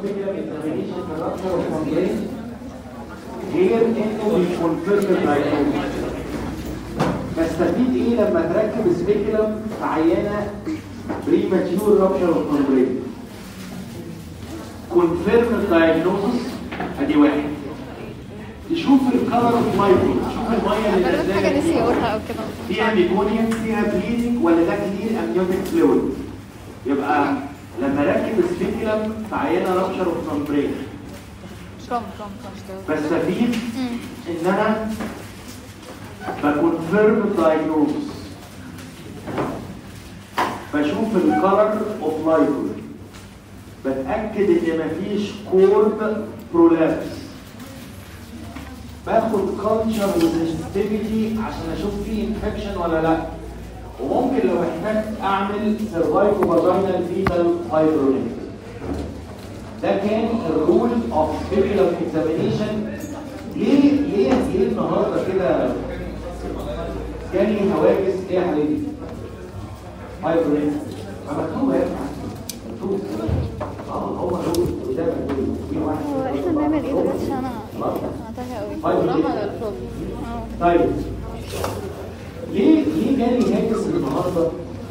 سبيكولم اكزامينيشن في الرابشر والكومبلين غير انه بيكونفيرم الدايجنوز بستفيد ايه لما تركب سبيكولم في عينه بريماتيور رابشر والكومبلين كونفيرم الدايجنوز ادي واحد تشوف الكلر اوف مايكرو تشوف الميه اللي غالبا حاجه نازله نسي يقولها او كده فيها ميكونيوم فيها بليدنج ولا ده كتير امنيوتيك فلويد يبقى لما اركب سبيكولم في عينه رابشر وكومبرين كم كم كم بستفيد ان انا بكونفيرم الدايجنوز بشوف الكلر اوف لايكول بتاكد ان مفيش كورد برولابس باخد كلتشر وسنسيتيفيتي عشان اشوف فيه انفكشن ولا لا وممكن لو احتجت اعمل سيرفايكو فاجينال فيتال فايبرونيك ده كان الرول اوف سبيكولم اكزامينيشن ليه ليه ليه النهارده كده جالي هواجس ايه يا حبيبي؟ فايبرونيك مكتوبه يا ابني مكتوب اه هو الرول قدامك دول في واحد هو احنا بنعمل ايه دلوقتي عشان انا خلاص انا تاهه قوي طيب. وراها الفاضي اه طيب ليه ليه جالي هاجس النهارده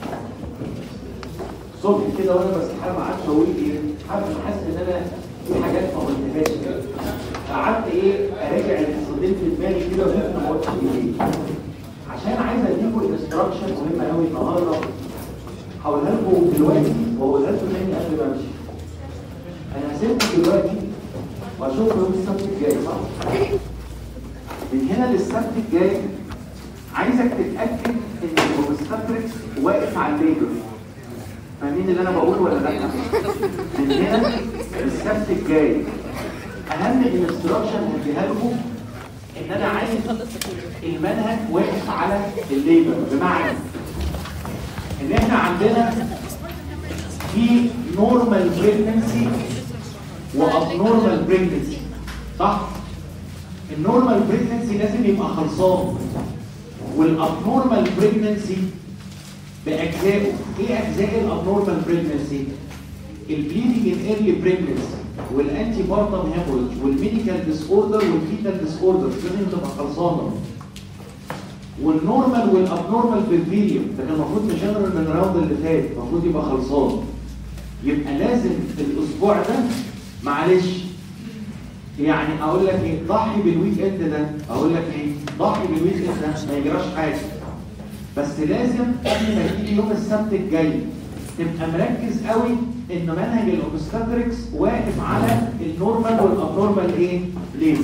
صبح كده وانا بسحب ما عادش اقول ايه عارف انا حاسس ان انا في حاجات ما قلتهاش كده قعدت ايه اراجع الصديق في دماغي كده وشفت ما قلتش ايه عشان عايز اديكم انستراكشن مهمه قوي النهارده هقولها لكم دلوقتي واقولها لكم تاني قبل ما امشي انا هسيبكم دلوقتي واشوفكم يوم السبت الجاي صح؟ من هنا للسبت الجاي عايزك تتاكد ان الاوبستاتريكس واقف على الليبر فاهمين اللي انا بقوله ولا لا من هنا للسبت الجاي اهم انستراكشن هديها لكم ان انا عايز المنهج واقف على الليبر بمعنى ان احنا عندنا في نورمال بريجنسي وابنورمال بريجنسي صح النورمال بريجنسي لازم يبقى خلصان والابنورمال بريجنسي باجزائه ايه اجزاء الابنورمال بريجنسي البليدنج ان ايرلي بريجنسي والانتي بارتم هيموريج والميديكال ديس اوردر والفيتال ديس اوردر لازم تبقى خلصانه والنورمال والابنورمال بالفيريوم ده كان المفروض نشغل من الراوند اللي فات المفروض يبقى خلصان يبقى لازم في الاسبوع ده معلش يعني اقول لك ايه ضحي بالويك اند ده اقول لك ايه ضحي بالويك اند ده ما يجراش حاجه بس لازم قبل ما تيجي يوم السبت الجاي تبقى مركز قوي ان منهج الاوبستاتريكس واقف على النورمال والابنورمال ايه ليبل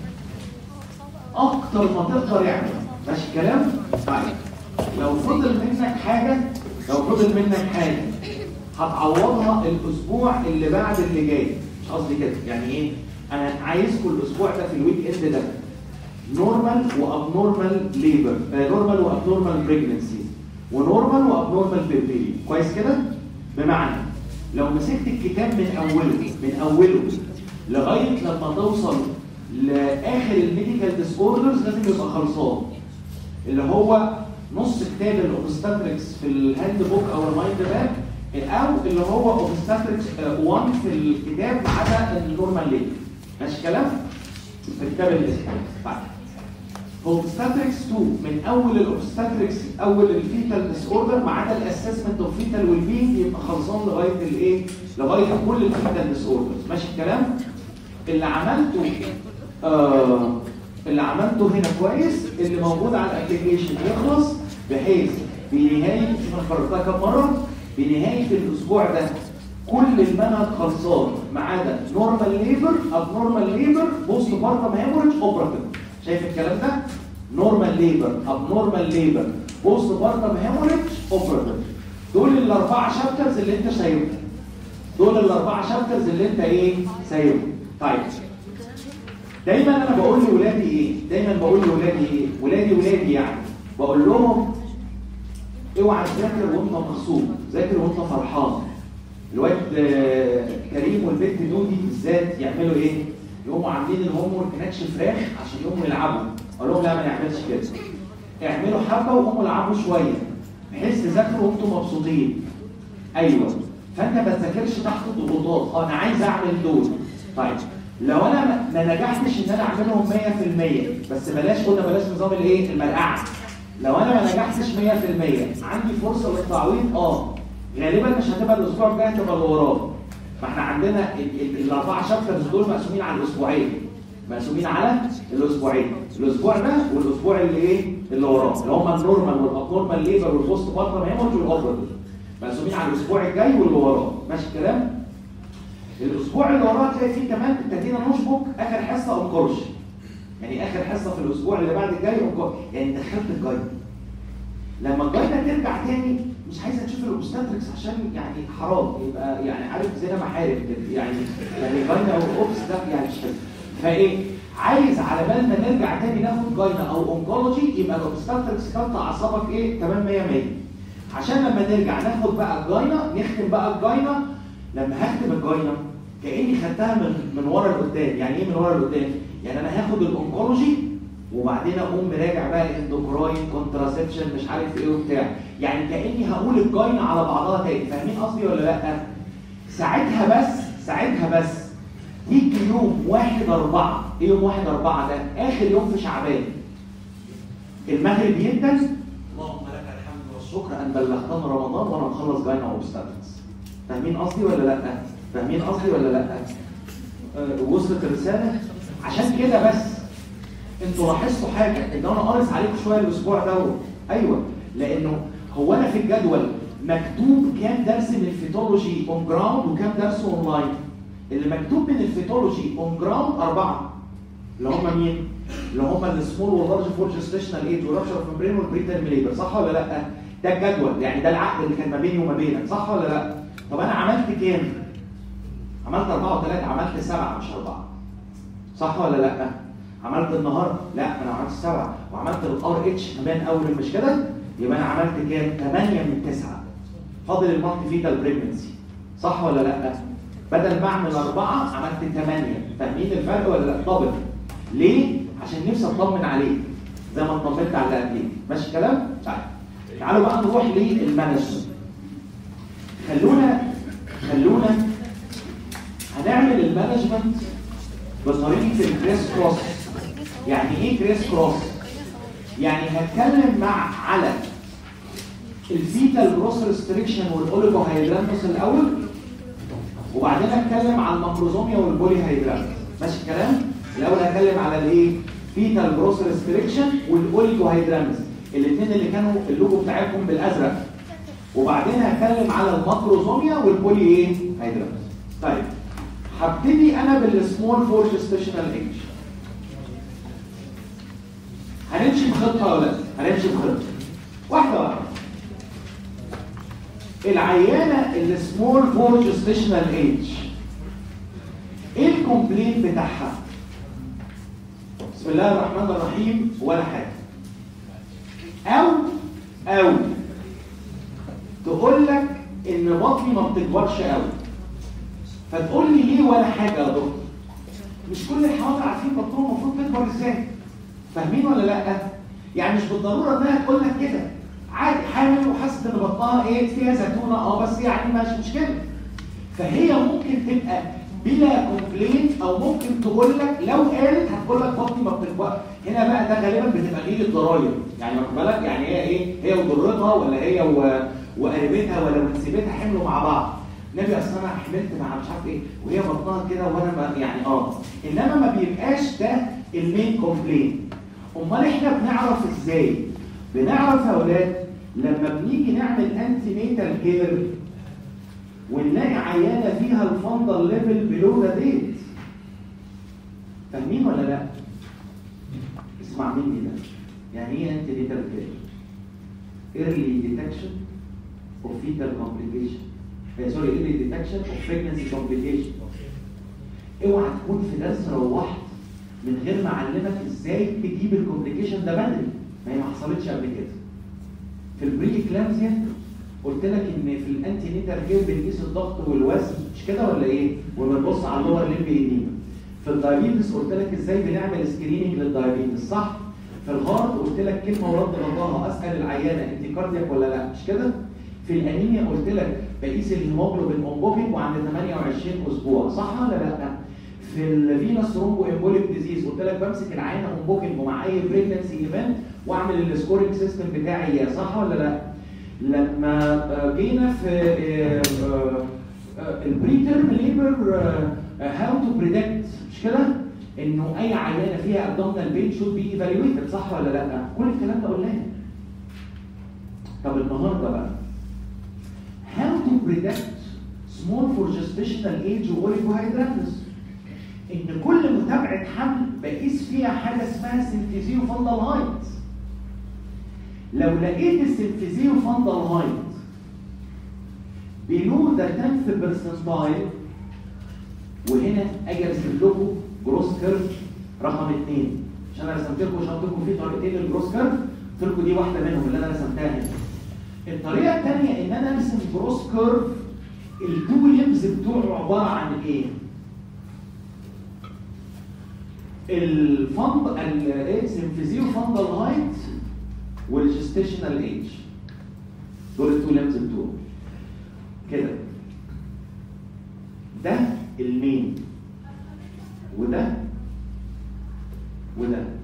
اكتر ما تقدر يعمل ماشي الكلام طيب لو فضل منك حاجه لو فضل منك حاجه هتعوضها الاسبوع اللي بعد اللي جاي مش قصدي كده يعني ايه انا عايزكم الاسبوع ده في الويك اند ده نورمال وابنورمال ليبر نورمال وابنورمال بريجنسي ونورمال وابنورمال بيبي كويس كده بمعنى لو مسكت الكتاب من اوله من اوله لغايه لما توصل لاخر الميديكال ديس اوردرز لازم يبقى خلصان اللي هو نص كتاب الاوبستاتريكس في الهاند بوك او المايند ماب او اللي هو اوبستاتريكس 1 في الكتاب ما عدا النورمال ليبر ماشي كلام في كتاب الاسم طيب اوبستاتريكس 2 من اول الاوبستاتريكس اول الفيتال ديس اوردر ما عدا الاسسمنت اوف فيتال والبين يبقى خلصان لغايه الايه لغايه كل الفيتال ديس اوردرز ماشي الكلام اللي عملته آه اللي عملته هنا كويس اللي موجود على الابلكيشن يخلص بحيث بنهايه شوف انا كررتها كم مره بنهايه الاسبوع ده كل المنهج خلصان ما عدا نورمال ليبر اب نورمال ليبر بوست بارتم هيموريج اوبراتيف شايف الكلام ده نورمال ليبر اب نورمال ليبر بوست بارتم هيموريج اوبراتيف دول الاربعه شابترز اللي انت سايبهم دول الاربعه شابترز اللي انت ايه سايبهم طيب دايما انا بقول لاولادي ايه دايما بقول لاولادي ايه ولادي ولادي يعني بقول لهم اوعى تذاكر وانت مبسوط ذاكر وانت فرحان الواد آه، كريم والبنت دودي بالذات يعملوا ايه يقوموا عاملين الهوم ورك ناتش فراخ عشان يقوموا يلعبوا اقول لهم لا ما نعملش كده اعملوا حبه وقوموا العبوا شويه بحيث تذاكروا وانتم مبسوطين ايوه فانت ما تذاكرش تحت ضغوطات اه انا عايز اعمل دول طيب لو انا ما- ما نجحتش ان انا اعملهم 100% بس بلاش قلنا بلاش نظام الايه المرقعه لو انا ما نجحتش 100% عندي فرصه للتعويض اه غالبا مش هتبقى الاسبوع الجاي هتبقى اللي وراه ما احنا عندنا ال- ال- الاربعه شابترز دول مقسومين على الاسبوعين مقسومين على الاسبوعين الاسبوع ده والاسبوع اللي ايه اللي وراه اللي هم النورمال والابنورمال ليبر والبوست بارتم هيمورج والاوبرا مقسومين على الاسبوع الجاي واللي وراه ماشي الكلام الاسبوع اللي وراه تلاقي فيه كمان ابتدينا نشبك اخر حصه انكورج يعني اخر حصه في الاسبوع اللي بعد الجاي انكورج يعني دخلت الجاي لما الجاينا ترجع تاني مش عايزه تشوف الاوبستاتريكس عشان يعني حرام يبقى يعني عارف زي ما محارب كده يعني يعني جاينا او اوبس ده يعني مش حلو فايه عايز على بال ما نرجع تاني ناخد جاينا او اونكولوجي يبقى الاوبستاتريكس كانت اعصابك ايه تمام 100 100 عشان لما نرجع ناخد بقى الجاينا نختم بقى الجاينا لما هختم الجاينا كاني خدتها من من ورا لقدام يعني ايه من ورا لقدام يعني انا هاخد الاونكولوجي وبعدين اقوم راجع بقى اندوكراين كونتراسبشن مش عارف ايه وبتاع يعني كاني هقول الجاينا على بعضها تاني فاهمين قصدي ولا لا ساعتها بس ساعتها بس يجي يوم واحد أربعة ايه يوم واحد أربعة ده آخر يوم في شعبان المغرب يبدأ اللهم لك الحمد والشكر أن بلغتنا رمضان وأنا مخلص جاينا وبستاتكس فاهمين قصدي ولا لأ؟ فاهمين قصدي ولا لأ؟ أه وصلت الرسالة؟ عشان كده بس انتوا لاحظتوا حاجة ان انا قارص عليكم شوية الاسبوع دوت ايوه لانه هو انا في الجدول مكتوب كام درس من الفيتولوجي اون جراوند وكام درس اونلاين اللي مكتوب من الفيتولوجي اون جراوند اربعه اللي هم مين؟ اللي هم السمول واللارج فور جستيشنال ايج والرابشر اوف ممبرين والبريتر ليبر صح ولا لا؟ ده الجدول يعني ده العقد اللي كان ما بيني وما بينك صح ولا لا؟ طب انا عملت كام؟ عملت اربعه وثلاثه عملت سبعه مش اربعه صح ولا لا؟ عملت النهارده لا انا عملت سبعه وعملت الار اتش كمان اول مش كده؟ يبقى انا عملت كام؟ 8 من 9 فاضل المالتي فيتال بريجنسي صح ولا لا؟ بدل ما اعمل اربعه عملت 8 فاهمين الفرق ولا لا؟ دبل ليه؟ عشان نفسي اطمن عليك زي ما اطمنت على اللي قبليه ماشي الكلام؟ طيب تعالوا بقى نروح للمانجمنت خلونا خلونا هنعمل المانجمنت بطريقه الكريس كروس يعني ايه كريس كروس؟ يعني هتكلم مع على الفيتال جروس ريستريكشن والاوليجو هيدرانتوس الاول وبعدين اتكلم على الماكروزوميا والبولي هيدرانتوس ماشي الكلام؟ الاول هتكلم على الايه؟ فيتال جروس ريستريكشن والاوليجو هيدرانتوس الاثنين اللي كانوا اللوجو بتاعتهم بالازرق وبعدين هتكلم على الماكروزوميا والبولي ايه؟ هيدرانتوس طيب هبتدي انا بالسمول فور جستيشنال ايج هنمشي بخطه ولا لا؟ هنمشي بخطه واحده واحده العيانه السمول فور جستيشنال ايج ايه الكومبلين بتاعها؟ بسم الله الرحمن الرحيم ولا حاجه او او تقول لك ان بطني ما بتكبرش قوي فتقول لي ليه ولا حاجه يا دكتور مش كل الحوامل عارفين بطنهم المفروض تكبر ازاي فاهمين ولا لا يعني مش بالضروره انها تقول لك كده عادي حامل وحاسه ان بطنها ايه فيها زيتونه اه بس يعني مش مشكله فهي ممكن تبقى بلا كومبلين او ممكن تقول لك لو قالت هتقول لك بطني ما بتكبر هنا بقى ده غالبا بتبقى غير الضرايب يعني واخد بالك يعني هي ايه هي وضرتها ولا هي و... وقريبتها ولا ونسيبتها حملوا مع بعض النبي اصل انا حملت مع مش عارف ايه وهي بطنها كده وانا ما يعني اه انما ما بيبقاش ده المين كومبلين امال احنا بنعرف ازاي بنعرف يا اولاد لما بنيجي نعمل انتي نيتال كير ونلاقي عيانه فيها الفندل ليفل بلو ذا ديت فاهمين ولا لا اسمع مني ده يعني ايه انتي نيتال كير early detection of fetal complication uh, sorry early detection of pregnancy complication اوعى تكون في درس روحت من غير ما اعلمك ازاي تجيب الكومبليكيشن ده بدري ما هي ما حصلتش قبل كده في البري كلامزيا قلت لك ان في الانتي نيتال كير بنقيس الضغط والوزن مش كده ولا ايه وبنبص على اللور ليمب ايديما في الدايابيتس قلت لك ازاي بنعمل سكريننج للدايابيتس صح في الهارت قلت لك كلمه ورد غلطها اسال العيانه انت كاردياك ولا لا مش كده في الانيميا قلت لك بقيس الهيموجلوبين اون بوكينج وعند 28 اسبوع صح ولا لا؟ في الفينس ثرومبو امبوليك ديزيز قلت لك بمسك العينه اون بوكينج ومع اي بريجنسي ايفنت واعمل السكورنج سيستم بتاعي اياه صح ولا لا؟ لما آه، جينا في البري تيرم ليبر هاو تو بريدكت مش كده؟ انه اي عيانه فيها ابدومينال بين شود بي ايفالويتد صح ولا لا؟ كل الكلام ده قلناه. طب النهارده بقى how to predict small for gestational age oligohydramnios ان كل متابعه حمل بقيس فيها حاجه اسمها سنتيزيو فندل هايت لو لقيت السنتيزيو فندل هايت below the 10th percentile وهنا اجي ارسم لكم جروس كيرف رقم اثنين عشان انا رسمت لكم شرحت لكم في طريقتين للجروس كيرف قلت لكم دي واحده منهم اللي انا رسمتها هنا الطريقه الثانيه ان انا ارسم جروس كيرف التو ليمز بتوعه عباره عن ايه؟ الفند الايه سيمفيزيو فندل هايت والجستيشنال ايج دول التو ليمز بتوعه كده ده المين وده وده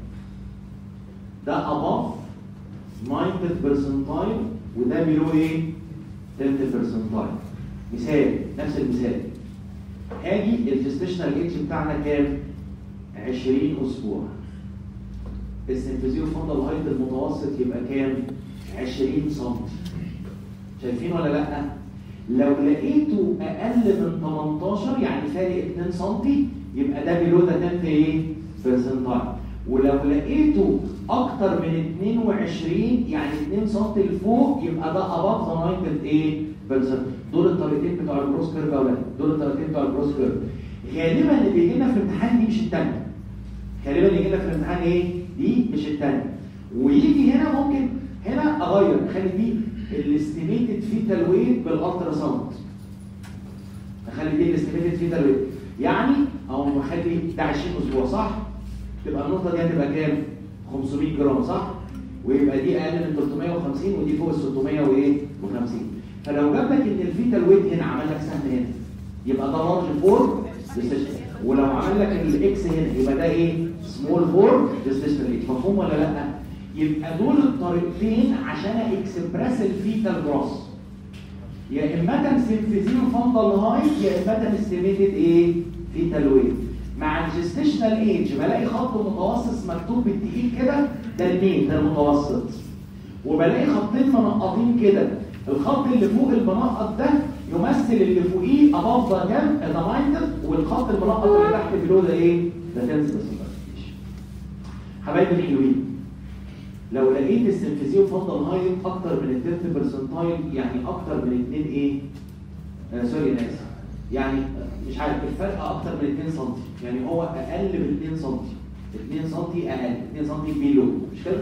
ده above 90th percentile وده below ايه 10th percentile مثال نفس المثال هاجي الجستيشنال ايج بتاعنا كام 20 اسبوع السنفيزيو فندل هايت المتوسط يبقى كام 20 سم شايفين ولا لا لو لقيته اقل من 18 يعني فارق 2 سم يبقى ده بيلو ده 10 ايه برسنتايل ولو لقيته اكتر من 22 يعني 2 سم لفوق يبقى ده اباف ذا 90 ايه برسنت دول الطريقتين بتوع الكروس كيرف يا اولاد دول الطريقتين بتوع الكروس كيرف غالبا اللي بيجي لنا في الامتحان دي مش الثانيه غالبا اللي يجي لنا في الامتحان ايه دي مش الثانيه ويجي هنا ممكن هنا اغير اخلي دي الاستيميتد فيتال ويت بالالترا ساوند اخلي دي الاستيميتد فيتال ويت يعني او مخلي ده 20 اسبوع صح تبقى النقطه دي هتبقى كام 500 جرام صح ويبقى دي اقل من 350 ودي فوق ال 600 وايه و50 فلو جاب لك ان الفيتال ويت هنا عمل لك سهم هنا يبقى ده لارج فور ولو عمل لك الاكس هنا يبقى ده ايه سمول فور جستيشنال مفهوم ولا لا يبقى دول الطريقتين عشان اكسبرس الفيتال جروس يا اما سيمفيزيو فندل هايت يا اما استيميتد ايه فيتال ويت مع الجستيشنال ايج بلاقي خط متوسط مكتوب بالتقيل كده ده المين ده المتوسط وبلاقي خطين منقطين كده الخط اللي فوق المنقط ده يمثل اللي فوقيه اباف ذا كام ذا والخط المنقط اللي تحت بلو ده ايه ده تنس بس حبايبي الحلوين لو لقيت السنفيزيو فندل هايت اكتر من التلت برسنتايل يعني اكتر من 2 ايه آه سوري انا اسف يعني مش عارف الفرق اكتر من 2 سم يعني هو اقل من 2 سم 2 سم اقل 2 سم بيلو مش كده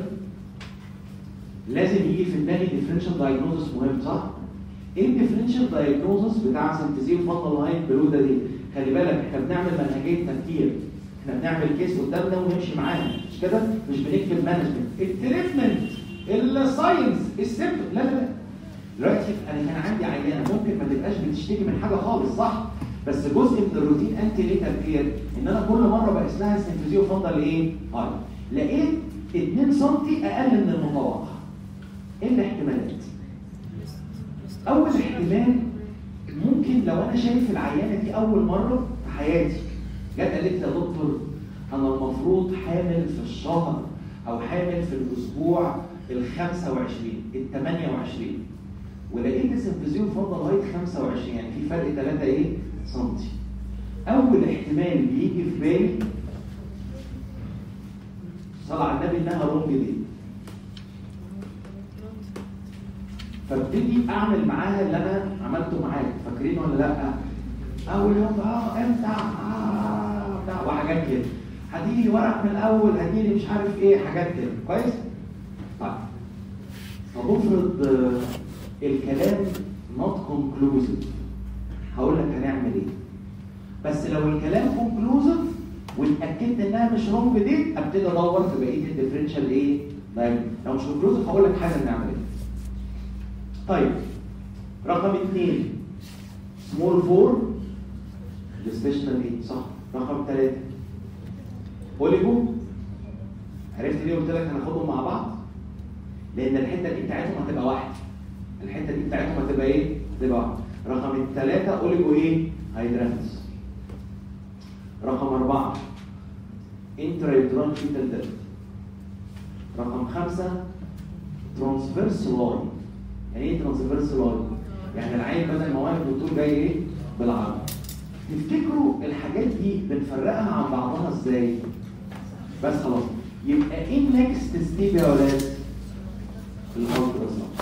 لازم يجي في دماغي ديفرنشال دايجنوزس مهم صح ايه الديفرنشال دايجنوزس بتاع سنفيزيو فندل هايت بلو ده دي خلي بالك احنا بنعمل منهجيه تفكير احنا بنعمل كيس قدامنا ونمشي معاها مش كده مش بنكتب مانجمنت التريتمنت الساينس السيمبل لا لا لا دلوقتي انا كان عندي عيانه ممكن ما تبقاش بتشتكي من حاجه خالص صح بس جزء من الروتين انتي ليتال كير ان انا كل مره بقيس لها السنفيزيو فندل ايه هاي لقيت 2 سم اقل من المتوقع ايه الاحتمالات اول احتمال ممكن لو انا شايف العيانه دي اول مره في حياتي جت قالت لي يا دكتور انا المفروض حامل في الشهر او حامل في الاسبوع ال 25 ال 28 ولقيت السنفيزيون فضل لغايه 25 يعني في فرق 3 ايه سنتي اول احتمال بيجي في بالي صلى على النبي انها رونج دي فابتدي اعمل معاها اللي انا عملته معاك فاكرين ولا لا اول يوم اه امتى اه بتاع وحاجات كده هتيجي ورق من الاول هتيجي مش عارف ايه حاجات كده كويس طيب فبفرض آه الكلام not conclusive هقول لك هنعمل ايه بس لو الكلام conclusive واتاكدت انها مش رونج دي ابتدي ادور في بقيه الديفرنشال ايه طيب لو مش conclusive هقول لك حاجه نعمل ايه طيب رقم اثنين سمول 4 جستيشنال 8 صح رقم 3 اوليجو عرفت ليه قلت لك هناخدهم مع بعض لان الحته دي بتاعتهم هتبقى واحده الحته دي بتاعتهم هتبقى ايه هتبقى واحده رقم الثلاثه اوليجو ايه هيدرانس رقم أربعة انترا فيتال ديث رقم خمسة ترانسفيرس لاين يعني ايه ترانسفيرس لاين؟ يعني العين بدل ما واقف الدكتور جاي ايه؟ بالعرض تفتكروا الحاجات دي بنفرقها عن بعضها ازاي؟ بس خلاص يبقى ايه النكست ستيب يا ولاد؟ الالتراساوند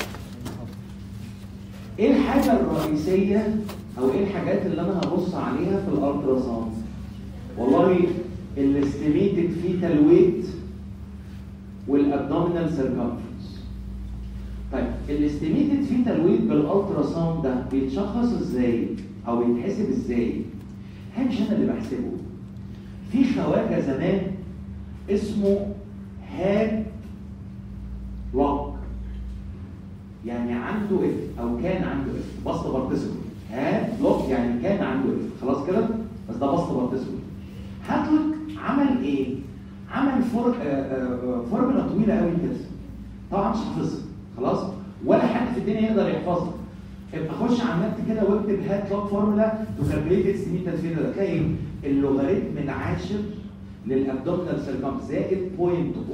ايه الحاجة الرئيسية او ايه الحاجات اللي انا هبص عليها في الالتراساوند؟ والله الاستيميتد فيتال ويت والابدومينال سيركمفرنس طيب الاستيميتد فيتال ويت بالالتراساوند ده بيتشخص ازاي او بيتحسب ازاي هي مش انا اللي بحسبه في خواجه زمان اسمه هاد لوك يعني عنده اف او كان عنده اف بسط بارتيسيبل هاد لوك يعني كان عنده اف خلاص كده بس ده بسط بارتيسيبل هاتلك عمل ايه عمل فور... آه، آه، فورمولا طويله قوي كده طبعا مش حافظها خلاص ولا حد في الدنيا يقدر يحفظها ابقى خش على النت كده واكتب هات لوك فورمولا تو كالكوليت اتس مين تدفير ده تلاقي اللوغاريتم العاشر للابدومينال سيركم زائد 0.01348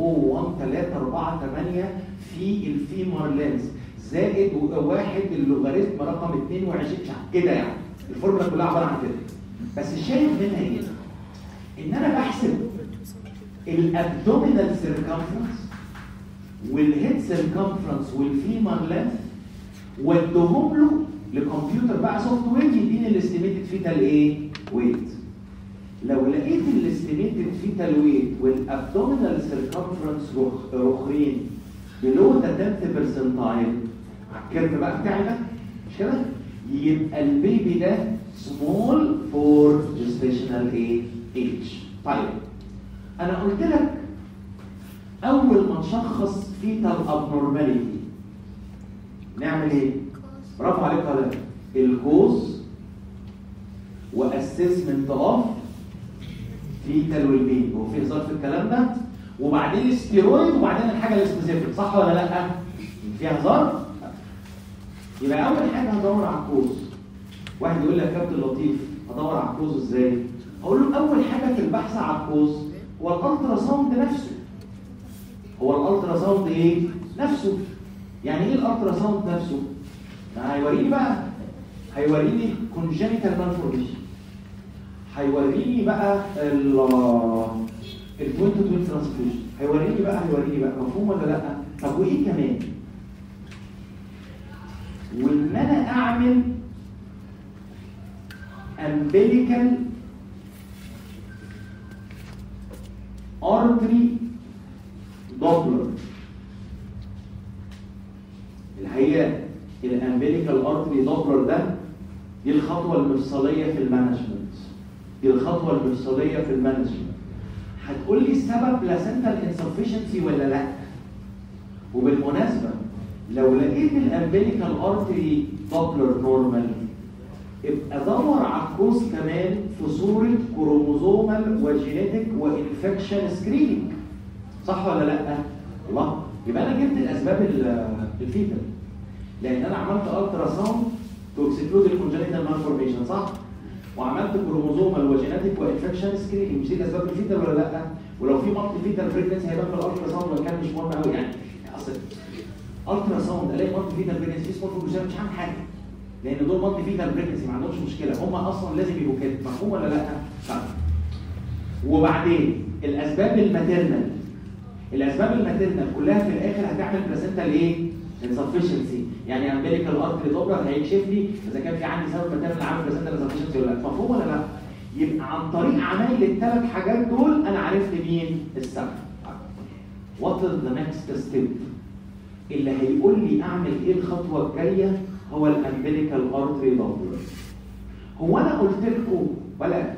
في الفيمر لينز زائد واحد اللوغاريتم رقم 22 كده يعني الفورمولا كلها عباره عن كده بس الشاهد منها ايه؟ ان انا بحسب الابدومينال سيركمفرنس والهيد سيركمفرنس والفيمر لينث وادهم له لكمبيوتر بقى سوفت وير يديني الاستيميتد فيتال ايه؟ ويت لو لقيت الاستيميتد فيتال ويت والابدومينال سيركمفرنس رخرين بلو ذا 10 برسنتايل على الكيرف بقى بتاعي ده مش كده؟ يبقى البيبي ده سمول فور جستيشنال ايه؟ ايج طيب انا قلت لك اول ما نشخص فيتال ابنورماليتي نعمل ايه؟ برافو عليك يا ولاد الكوز واسسمنت اوف فيتال ويل هو في هزار في الكلام ده وبعدين الستيرويد وبعدين الحاجه السبيسيفيك صح ولا لا؟ فيها هزار؟ يبقى اول حاجه هدور على الكوز واحد يقول لي يا كابتن لطيف هدور على الكوز ازاي؟ اقول له اول حاجه في البحث على الكوز هو الالترا ساوند نفسه هو الالترا ساوند ايه؟ نفسه يعني ايه الالترا ساوند نفسه؟ ما هيوريني بقى هيوريني كونجنتال مالفورميشن هيوريني بقى ال البوينت تو بوينت ترانسفيوجن هيوريني بقى هيوريني بقى مفهوم ولا لا؟ طب وايه كمان؟ وان انا اعمل امبليكال ارتري دوبلر الحقيقه الامبليكال ارتري دوبلر ده دي الخطوه المفصليه في المانجمنت دي الخطوه المفصليه في المانجمنت هتقول لي السبب بلاسنتال انسفشنسي ولا لا وبالمناسبه لو لقيت الامبليكال ارتري دوبلر نورمال ابقى دور على الكوز كمان في صوره كروموزومال وجينيتك وانفكشن سكريننج صح ولا لا؟ الله يبقى انا جبت الاسباب الفيتال لان انا عملت الترا ساوند تو اكسكلود الكونجنتال مالفورميشن صح؟ وعملت كروموزومال وجينيتك وانفكشن سكريننج مش دي الاسباب الفيتال ولا لا؟ ولو في مالتي فيتال بريجنسي هيبان في الالترا ساوند ولا كان مش مهم قوي يعني اصل الترا ساوند الاقي مالتي فيتال بريجنسي سمول فور مش هعمل حاجه لان دول مالتي فيتال بريجنسي ما عندهمش مشكله هم اصلا لازم يبقوا كده مفهوم ولا لا؟ طيب وبعدين الاسباب الماتيرنال الاسباب الماتيرنال كلها في الاخر هتعمل بلاسنتال ايه؟ انسفشنسي يعني امبليكال ارتري دوبلر هيكشف لي اذا كان في عندي سبب ماتيرنال عامل بلاسنتال انسفشنسي ولا لا مفهوم ولا لا؟ يبقى عن طريق عمايل الثلاث حاجات دول انا عرفت مين السبب. وات از ذا نكست ستيب؟ اللي هيقول لي اعمل ايه الخطوه الجايه هو الامبليكال ارتري دوبلر. هو انا قلت لكم ولا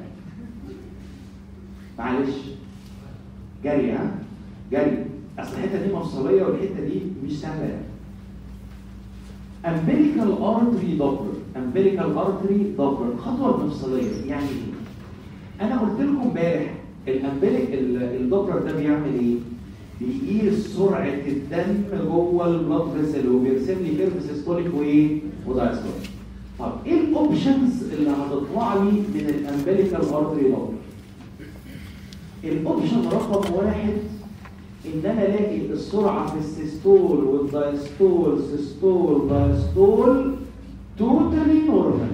معلش جري ها جري اصل الحته دي مفصليه والحته دي مش سهله يعني امبليكال ارتري دوبلر امبليكال ارتري دوبلر الخطوه المفصليه يعني ايه انا قلت لكم امبارح الامبليك الدوبلر ده بيعمل ايه بيقيس سرعه الدم جوه البلاد فيسل وبيرسم لي كيرف سيستوليك وايه ودايستوليك طب ايه الاوبشنز اللي هتطلع لي من الامبليكال ارتري دوبلر الاوبشن رقم واحد ان انا الاقي السرعه في السيستول والدايستول سيستول دايستول توتالي نورمال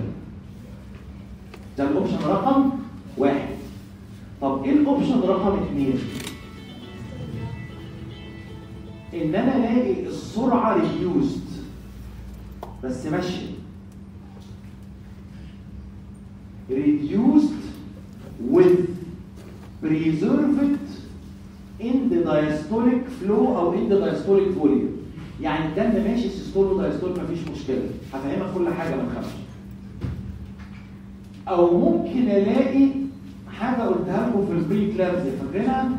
ده الاوبشن رقم واحد طب ايه الاوبشن رقم اثنين ان انا الاقي السرعه ريديوست بس ماشيه reduced with preserved in the diastolic flow او in the diastolic volume يعني الدم ماشي سيستول ودايستول مفيش مشكله هفهمك كل حاجه ما تخافش او ممكن الاقي حاجه قلتها لكم في البري كلابز فاكرينها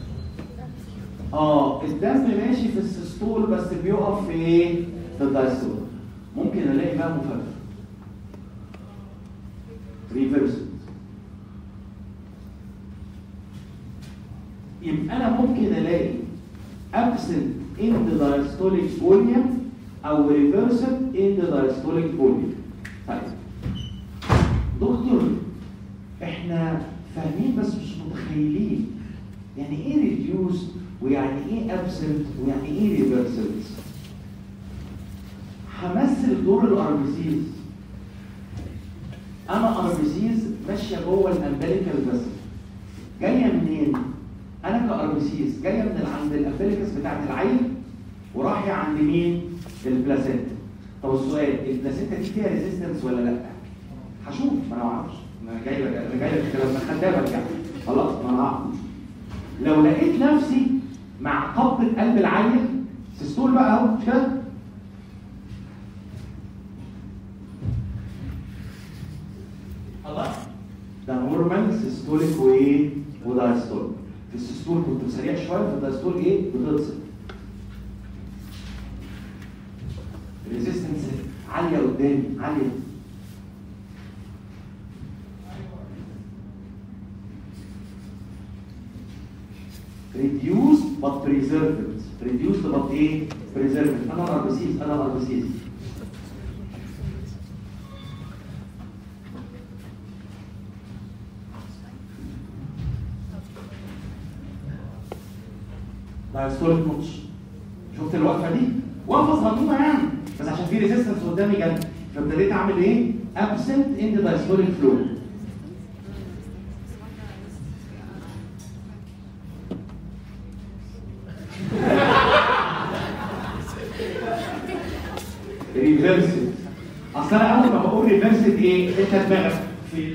اه الدم ماشي في السيستول بس بيقف في ايه في الدايستول ممكن الاقي بقى مفاجاه ريفرسد يبقى انا ممكن الاقي absent in the diastolic volume او reversed in the diastolic volume طيب دكتور احنا فاهمين بس مش متخيلين يعني ايه reduce ويعني ايه absent ويعني ايه reversed همثل دور الاربسيز انا اربسيز ماشيه جوه الامبليكال فيسل جايه منين انا كاربسيز جايه من عند الامبليكس بتاعت العين ورايحه عند مين البلاسينتا طب السؤال البلاسينتا دي فيها ريزيستنس ولا لا هشوف ما انا ما اعرفش انا جاي لك انا جاي لك الكلام ده خدامك يعني خلاص ما انا هعرف لو لقيت نفسي مع قبضه قلب العيل سيستول بقى اهو مش كده خلاص ده نورمال سيستوليك وايه ودايستوليك في السيستول كنت سريع شويه في الدايستول ايه بتتصل ريزيستنس عاليه قدامي عاليه reduced but preserved reduced but ايه preserved انا الاربسيس انا الاربسيس دايستوليك نوتش شفت الوقفه دي وقفه صغنونه يعني بس عشان في ريزيستنس قدامي جنب فابتديت اعمل ايه absent in the diastolic flow ريفرسد اصل انا اول ما بقول ريفرسد ايه انت دماغك في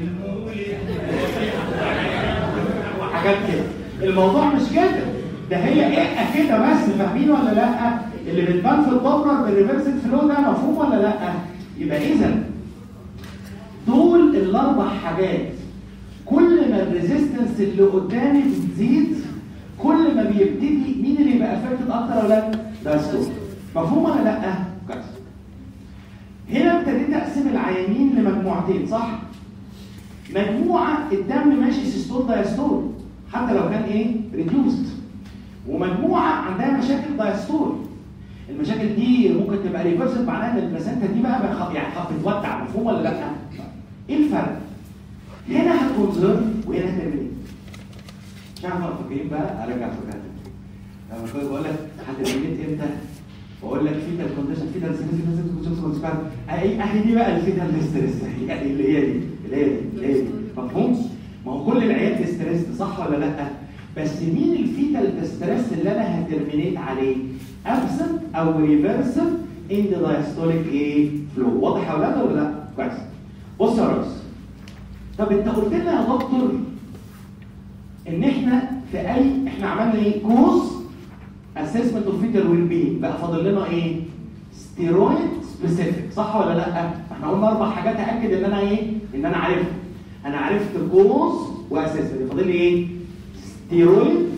وحاجات كده الموضوع مش كده ده هي ايه كده بس فاهمين ولا لا اللي بتبان في الدبلر بالريفرسد فلو ده مفهوم ولا لا يبقى اذا دول الاربع حاجات كل ما الريزيستنس اللي قدامي بتزيد كل ما بيبتدي مين اللي يبقى افكتد اكتر ولا لا ده الصوت مفهوم ولا لا كويس هنا ابتديت اقسم العيانين لمجموعتين صح مجموعه الدم ماشي سيستول دايستول حتى لو كان ايه ريديوست ومجموعه عندها مشاكل دايستول المشاكل دي ممكن تبقى ريفرسد معناها ان البلاسنتا دي بقى بخ... يعني بتودع مفهوم ولا لا؟ ايه الفرق؟ هنا هتكونزرف وهنا هترمينيت مش عارف فاكرين بقى ارجع فكرتك لما كنت بقول لك هترمينيت امتى؟ بقول لك فيتال كونديشن فيتال سيكونس اي اهي دي بقى الفيتال ستريس يعني اللي هي دي اللي هي دي اللي هي دي مفهوم؟ ما هو كل العيال ستريس صح ولا لا؟ بس مين الفيتال ستريس اللي انا هترمينيت عليه؟ absent او reversal in the diastolic ايه flow واضح يا اولاد ولا لا كويس بص يا ريس طب انت قلت لنا يا دكتور ان احنا في اي احنا عملنا ايه كوز اسسمنت اوف فيتال ويل بي بقى فاضل لنا ايه ستيرويد سبيسيفيك صح ولا لا احنا قلنا اربع حاجات ااكد ان انا ايه ان انا عرفت انا عرفت كوز واسسمنت فاضل لي ايه ستيرويد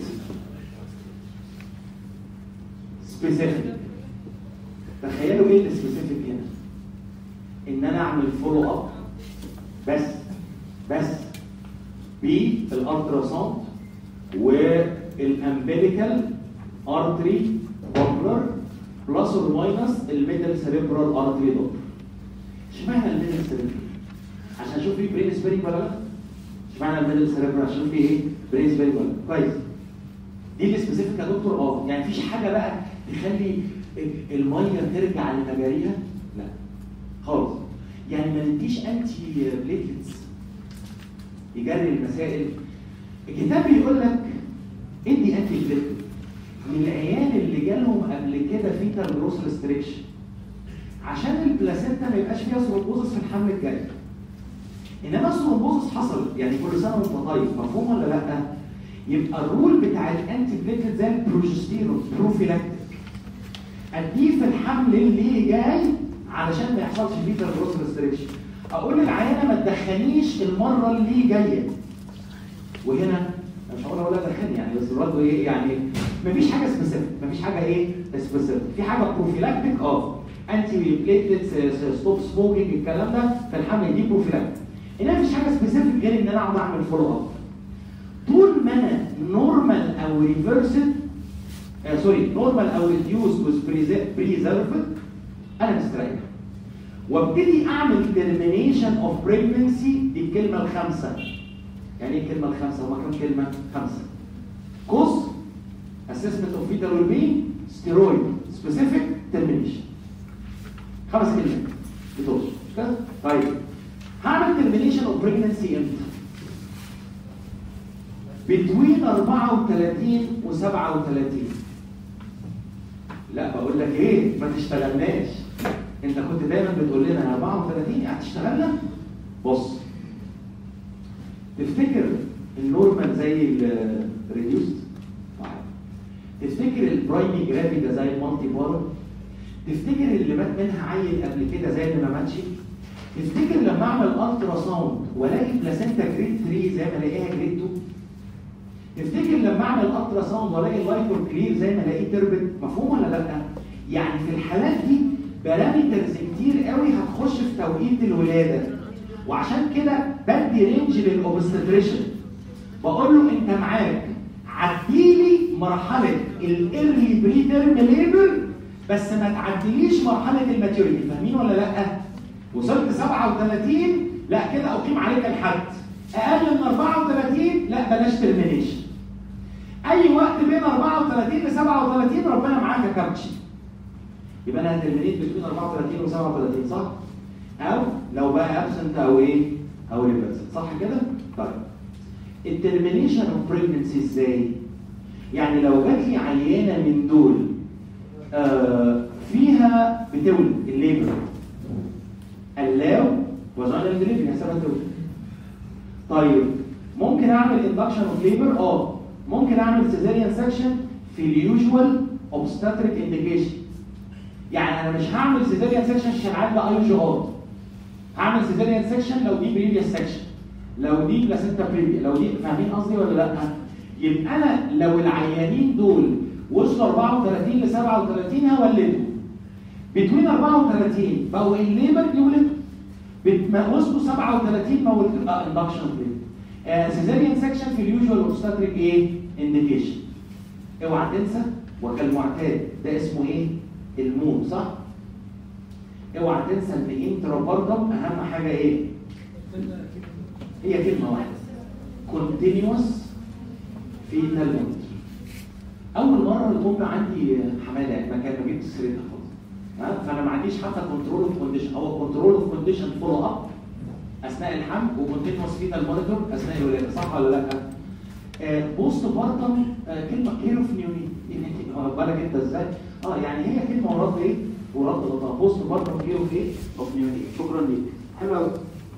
سبيسيفيك تخيلوا ايه السبيسيفيك هنا ان ان انا اعمل فولو اب بس بس بالالترا ساوند والامبليكال ارتري دوبلر بلس اور ماينس الميدل سيريبرال ارتري دوبلر اشمعنى الميدل سيريبرال عشان اشوف فيه برين سبيرنج ولا لا اشمعنى الميدل سيريبرال عشان اشوف فيه ايه برين سبيرنج ولا لا كويس دي السبيسيفيك يا دكتور اه يعني مفيش حاجه بقى تخلي الميه ترجع لمجاريها لا خالص يعني ما نديش انتي بليتلتس يجري المسائل الكتاب بيقول لك ادي انتي بليتلت من العيال اللي جالهم قبل كده فيتال جروس ريستريكشن عشان البلاسينتا ما يبقاش فيها ثرومبوزس في الحمل الجاي انما الثرومبوزس حصلت يعني كل سنه وانت طيب مفهوم ولا لا؟ يبقى الرول بتاع الانتي بليتلت زي البروجستيرون بروفيلاكتيك اديه في الحمل اللي جاي علشان ما يحصلش فيتال جروس ريستريكشن اقول للعيانه ما تدخليش المره اللي جايه وهنا أنا مش هقول ولا دخلني يعني بس برضه ايه يعني مفيش حاجه سبيسيفيك مفيش حاجه ايه سبيسيفيك في حاجه بروفيلاكتيك اه انتي بليتلتس ستوب سموكينج الكلام ده في الحمل دي بروفيلاكتيك انما مفيش حاجه سبيسيفيك غير ان انا اقعد اعمل فولو اب طول ما انا نورمال او ريفرسد آه سوري نورمال او ريديوس وذ بريزرفد انا مستريح وابتدي اعمل ترمينيشن اوف بريجنسي دي الكلمه الخامسه يعني ايه الكلمه الخامسه هما كام كلمه خمسه كوز اسسمنت اوف فيتال ويل بين ستيرويد سبيسيفيك ترمينيشن خمس كلمات بتوصل مش كده طيب هعمل ترمينيشن اوف بريجنسي امتى بتوين 34 و 37 لا بقول لك ايه ما تشتغلناش انت كنت دايما بتقول لنا 34 هتشتغلنا بص تفتكر النورمال زي الريديوست تفتكر البرايمي جرافيدا زي المالتي بارا تفتكر اللي مات منها عيل قبل كده زي اللي ما ماتش تفتكر لما اعمل الترا ساوند والاقي بلاسينتا جريد 3 زي ما الاقيها جريد 2 تفتكر لما اعمل الترا ساوند والاقي اللايكور كلير زي ما الاقيه تربت مفهوم ولا لا يعني في الحالات دي بارامترز كتير قوي هتخش في توقيت الولاده وعشان كده بدي رينج للاوبستريشن بقول له انت معاك عديلي مرحله الايرلي بري تيرم ليبر بس ما تعديليش مرحله الماتيوريتي فاهمين ولا لا وصلت 37 لا كده اقيم عليك الحد اقل من 34 لا بلاش ترمينيشن اي وقت بين 34 ل 37 ربنا معاك يا كابتشي يبقى انا هترمينيت بين 34 و 37 صح او لو بقى ابسنت او ايه او ريفرسنت صح كده طيب الترمينيشن اوف بريجنسي ازاي يعني لو جات لي عيانه من دول آه فيها بتولد الليبر اللاو وزان دليفري حسابها تولد طيب ممكن اعمل اندكشن اوف ليبر اه ممكن اعمل سيزاريان سكشن في اليوجوال اوبستاتريك انديكيشن يعني انا مش هعمل سيزاريان سكشن عشان عندي اي جي ار هعمل سيزاريان سكشن لو دي بريفيوس سكشن لو دي بلاسينتا بريفيا لو دي فاهمين قصدي ولا لا يبقى انا لو العيانين دول وصلوا 34 ل 37 هولدهم بتوين 34 بقوا الليبر يولدوا وصلوا 37 ما ولدوا اه اندكشن بريفيا سيزاريان سكشن في اليوجوال اوبستاتريك ايه انديكيشن اوعى تنسى وكالمعتاد ده اسمه ايه المون صح اوعى تنسى ان انتراباردم اهم حاجه ايه هي كلمه واحده continuous fetal monitor اول مره الام عندي حماده يعني ما كان ما جبت سيرتها خالص فانا ما عنديش حتى كنترول اوف كونديشن هو كنترول اوف كونديشن فولو اب اثناء الحمل وكونتينوس فيتال مونيتور اثناء الولاده صح ولا لا؟ آه بوست بارتم آه كلمه كير اوف نيوني واخد بالك انت ازاي؟ اه يعني هي كلمه ورد ايه؟ ورد غلطان بوست بارتم كير اوف ايه؟ اوف نيوني شكرا ليك حلو قوي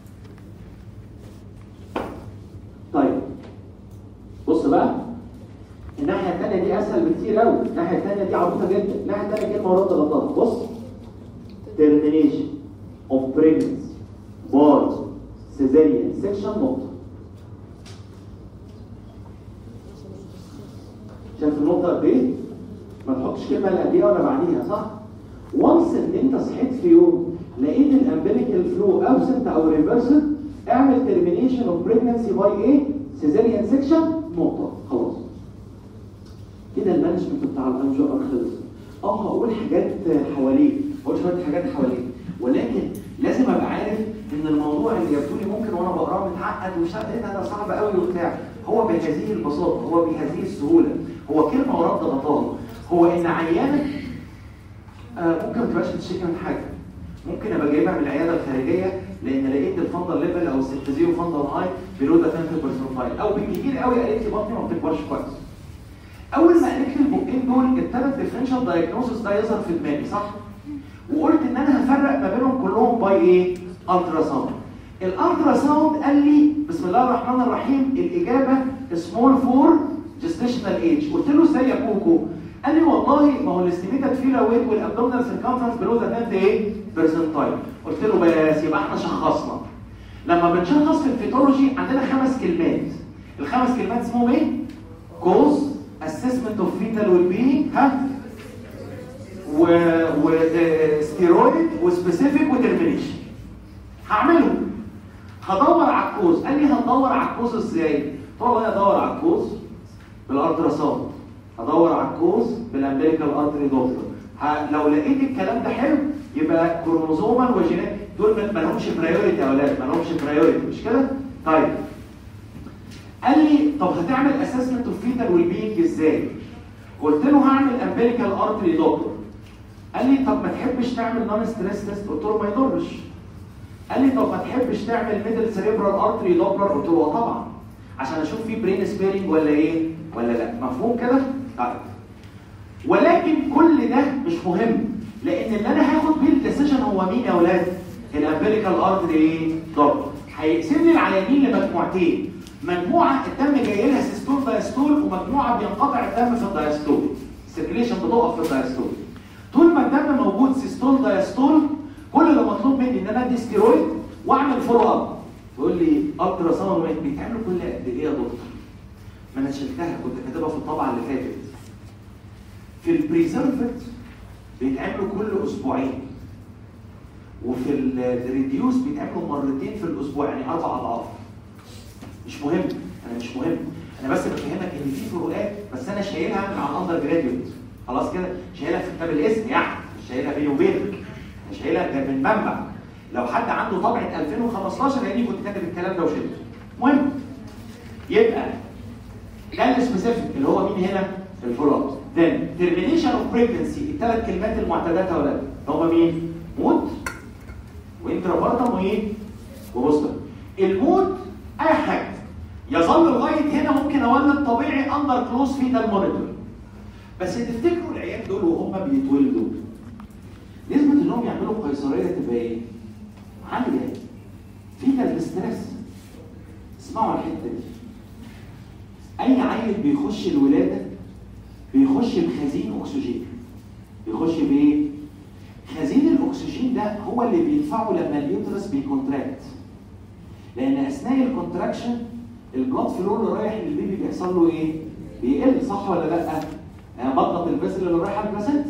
طيب بص بقى الناحيه الثانيه دي اسهل بكتير قوي الناحيه الثانيه دي عبيطه جدا الناحيه الثانيه كلمه ورد غلطان بص termination of pregnancy by cesarean section نقطه شايف النقطه قد ايه ما تحطش كلمه اللي قبليها ولا بعديها صح وانس ان انت صحيت في يوم لقيت الامبليكال فلو ابسنت او ريفرسد اعمل ترمينيشن اوف بريجنسي باي ايه سيزاريان سيكشن نقطه خلاص كده المانجمنت بتاع الانجو ار خلص اه هقول حاجات حواليه هقول شويه حاجات حواليه ولكن لازم ابقى عارف ان الموضوع اللي جابته لي ممكن وانا بقراه متعقد ومش عارف ايه ده صعب قوي وبتاع هو بهذه البساطه هو بهذه السهوله هو كلمه ورد غطاها هو ان عيانه آه ممكن ما تبقاش بتشتكي من حاجه ممكن ابقى جايبها من العياده الخارجيه لان لقيت الفندل ليفل او السنتزيو فندل هاي بيلو ذا 10% او بالكتير قوي قالت لي بطني ما بتكبرش كويس اول ما قالت لي البقين دول الثلاث ديفرنشال دايجنوستس ده يظهر في دماغي صح وقلت ان انا هفرق ما بينهم كلهم باي ايه الترا ساوند الالترا ساوند قال لي بسم الله الرحمن الرحيم الاجابه سمول فور جستيشنال ايج قلت له ازاي يا كوكو قال لي والله ما هو الاستيميتد فيلا ويت والابدومينال سيركمفرنس بلو ذا 10 ايه برسنتايل قلت له بس يبقى احنا شخصنا لما بنشخص في الفيتولوجي عندنا خمس كلمات الخمس كلمات اسمهم ايه كوز اسسمنت اوف فيتال ويل بي ها و و ستيرويد وسبيسيفيك وترمينيشن هعمله هدور على الكوز قال لي هندور على الكوز ازاي طبعا انا ادور على الكوز بالالترا ساوند هدور على الكوز بالامبليكال ارتري دوبلر لو لقيت الكلام ده حلو يبقى كروموزوما وجينات دول ما لهمش برايورتي يا اولاد ما لهمش برايورتي مش كده طيب قال لي طب هتعمل اسسمنت اوف فيتال ويل بينج ازاي قلت له هعمل امبليكال ارتري دوبلر قال لي طب ما تحبش تعمل نون ستريس تيست قلت له ما يضرش قال لي طب ما تحبش تعمل ميدل سيريبرال ارتري دوبلر قلت له طبعا عشان اشوف في برين سبيرنج ولا ايه ولا لا مفهوم كده طيب ولكن كل ده مش مهم لان اللي انا هاخد بيه الديسيجن هو مين يا اولاد الامبليكال ارتري ايه دوبلر هيقسم لي العيانين لمجموعتين مجموعه الدم جاي لها سيستول دايستول ومجموعه بينقطع الدم في الدايستول السيركيليشن بتقف في الدايستول طول ما الدم موجود سيستول دايستول كل اللي مطلوب مني ان انا ادي ستيرويد واعمل فولو اب يقول لي الترا ساوند بيتعملوا كل قد ايه يا دكتور؟ ما انا شلتها كنت كاتبها في الطبعه اللي فاتت في البريزرفت بيتعملوا كل اسبوعين وفي الريديوس بيتعملوا مرتين في الاسبوع يعني اربع اضعاف مش مهم انا مش مهم انا بس بفهمك ان في فروقات بس انا شايلها من على الاندر جراديوت خلاص كده شايلها في كتاب الاسم يعني مش شايلها بيني وبينك انا شايلها ده من منبع لو حد عنده طبعه 2015 لاني كنت كاتب الكلام ده وشلته المهم يبقى ده السبيسيفيك اللي هو مين هنا الفولو اب then termination of pregnancy الثلاث كلمات المعتادات يا ولاد هم مين موت وانترابارتم وايه وبوستر الموت اي حاجه يظل لغايه هنا ممكن اولد طبيعي اندر كلوز فيتال مونيتور بس تفتكروا العيال دول وهم بيتولدوا نسبه انهم يعملوا قيصريه تبقى ايه عاليه فيتال ستريس اسمعوا الحته دي اي عيل بيخش الولاده بيخش بخزين اكسجين بيخش بايه خزين الاكسجين ده هو اللي بيدفعه لما اليوترس بيكونتراكت لان اثناء الكونتراكشن البلاد فلو اللي رايح للبيبي بيحصل له ايه بيقل صح ولا لا انا بضغط الفيسل اللي رايح على البلاسنت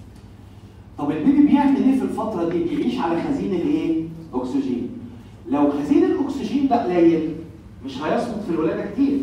طب البيبي بيعمل ايه في الفتره دي بيعيش على خزين الايه اكسجين لو خزين الاكسجين ده قليل مش هيصمت في الولاده كتير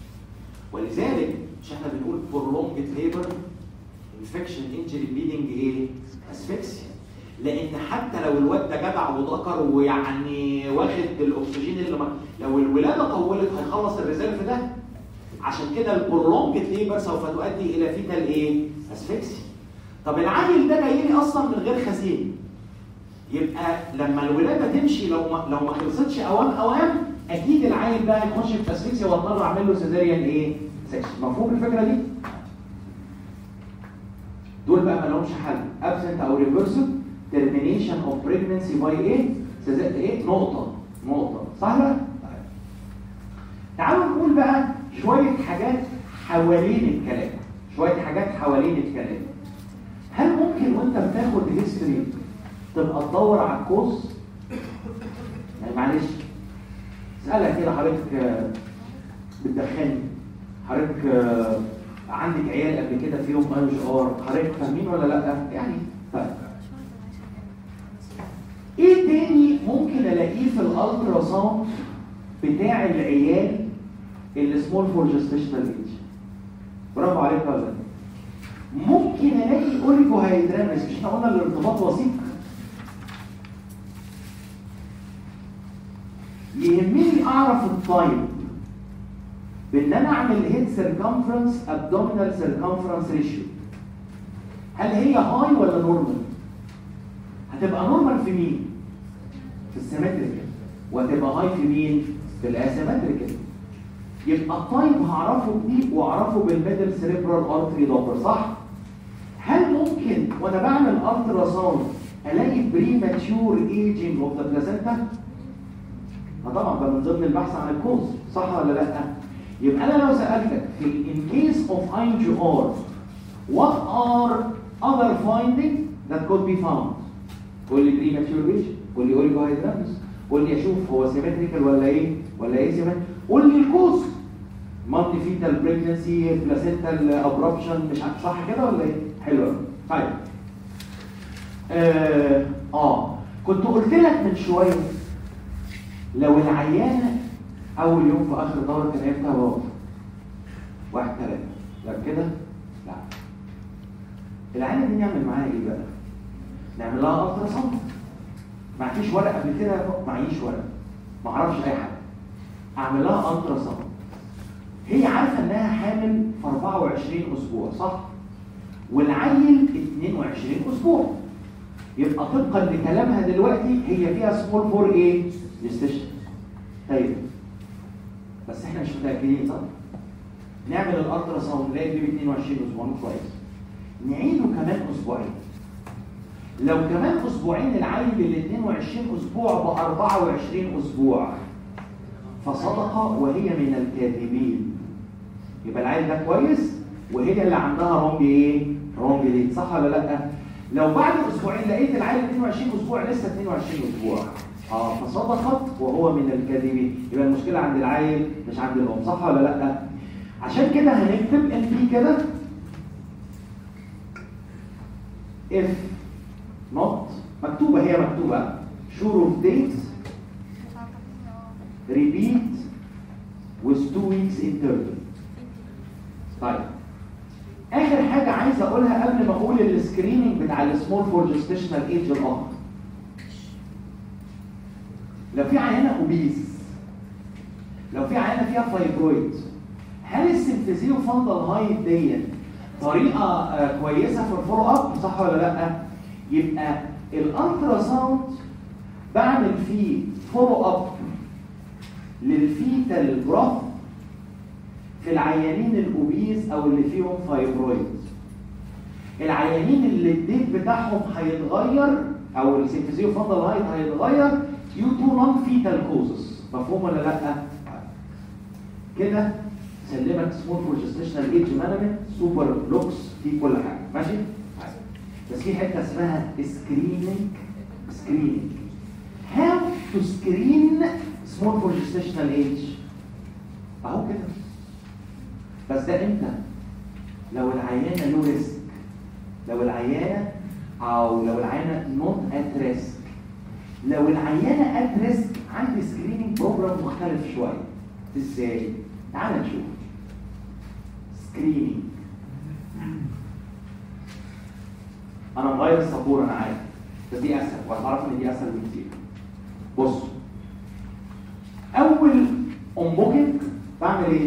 ولذلك مش احنا بنقول prolonged labor infection injury bleeding ايه اسفكسيا لان حتى لو الواد ده جدع وذكر ويعني واخد الاكسجين اللي ما لو الولاده طولت هيخلص الريزيرف ده عشان كده البرولونج ليبر سوف تؤدي الى فيتال ايه اسفكسيا طب العيل ده جاي لي اصلا من غير خزين يبقى لما الولاده تمشي لو ما لو ما خلصتش اوام اوام اكيد العيل ده هيخش في اسفكسيا واضطر اعمل له سيزاريان ايه سكشن مفهوم الفكره دي دول بقى ما لهمش حل absent او reversal termination of pregnancy by ايه سيزاريان ايه نقطه نقطه صح ولا طيب. تعالوا نقول بقى شويه حاجات حوالين الكلام شويه حاجات حوالين الكلام هل ممكن وانت بتاخد هيستوري تبقى تدور على الكوز يعني معلش اسالك كده حضرتك بتدخني حضرتك آه، عندك عيال قبل كده فيهم اي ار حضرتك فاهمين ولا لا يعني طيب ممكن الاقيه في الالترا ساوند بتاع العيال اللي سمول فور جستيشنال ايج برافو عليك ولا لا؟ ممكن الاقي اوليجو هيدرامس مش احنا قلنا الارتباط وثيق يهمني اعرف التايب بان انا اعمل هيد سيركمفرنس ابدومينال سيركمفرنس ريشيو هل هي هاي ولا نورمال هتبقى نورمال في مين في السيمتريكال وهتبقى هاي في مين في الاسيمتريكال يبقى التايب هعرفه بدي واعرفه بالميدل سيريبرال ارتري دوبر صح هل ممكن وانا بعمل الترا ساوند الاقي بريماتيور ايجينج اوف ذا بلازنتا طبعا ده من ضمن البحث عن الكوز صح ولا لا يبقى انا لو سالتك في in case of INGR what are other findings that could be found قول لي premature age قول لي oligohydramnios قول لي اشوف هو symmetrical ولا ايه ولا ايه symmetrical قول لي الكوز مالتي فيتال بريجنسي بلاسنتال ابربشن مش عارف صح كده ولا ايه حلو قوي طيب اه, آه. كنت قلت لك من شويه لو العيانه اول يوم في اخر دوره كان هيفتح بابا واحد ثلاثه لا كده لا العيانه دي نعمل معاها ايه بقى نعمل لها الترا ساوند معكيش ورق قبل كده معيش ورق ما اعرفش اي حاجه اعمل لها الترا ساوند هي عارفه انها حامل في 24 اسبوع صح والعيل 22 اسبوع يبقى طبقا لكلامها دلوقتي هي فيها سمول فور ايه جستيشن طيب بس احنا مش متاكدين صح نعمل الالترا ساوند نلاقي ب 22 اسبوع كويس نعيده كمان اسبوعين لو كمان اسبوعين العيل ال 22 اسبوع ب 24 اسبوع فصدق وهي من الكاذبين يبقى العيل ده كويس وهي اللي عندها رونج ايه رونج ليد صح ولا لا لو بعد اسبوعين لقيت العيل 22 اسبوع لسه 22 اسبوع اه فصدقت وهو من الكاذبين يبقى المشكله عند العيل مش عند الام صح ولا لا عشان كده هنكتب ان في كده if not مكتوبه هي مكتوبه sure of dates repeat with two weeks interval طيب اخر حاجه عايز اقولها قبل ما اقول السكريننج بتاع السمول فور جستيشنال ايج الاخر لو في عينه اوبيز لو في عينه فيها فايبرويد هل السنتيزيو فاندل هايت دي طريقه آه كويسه في الفولو اب صح ولا لا يبقى الالترا ساوند بعمل فيه فولو اب للفيتال جروث في العيانين الاوبيز او اللي فيهم فايبرويد العيانين اللي الديت بتاعهم هيتغير او السنتيزيو فاندل هايت هيتغير due to non-fetal causes مفهوم ولا لا؟ كده سلمك سمول فور جستيشنال ايج مانجمنت سوبر لوكس في كل حاجه ماشي؟ بس في حته اسمها سكريننج سكريننج هاو تو سكرين سمول فور جستيشنال ايج اهو كده بس ده امتى؟ لو العيانه لو ريسك لو العيانه او لو العيانه نوت ات ريسك لو العيانه ات ريسك عندي سكريننج بروجرام مختلف شويه ازاي؟ تعال نشوف سكريننج انا مغير السبوره انا عارف بس دي اسهل وهتعرف ان دي اسهل بكتير بص اول انبوكينج بعمل ايه؟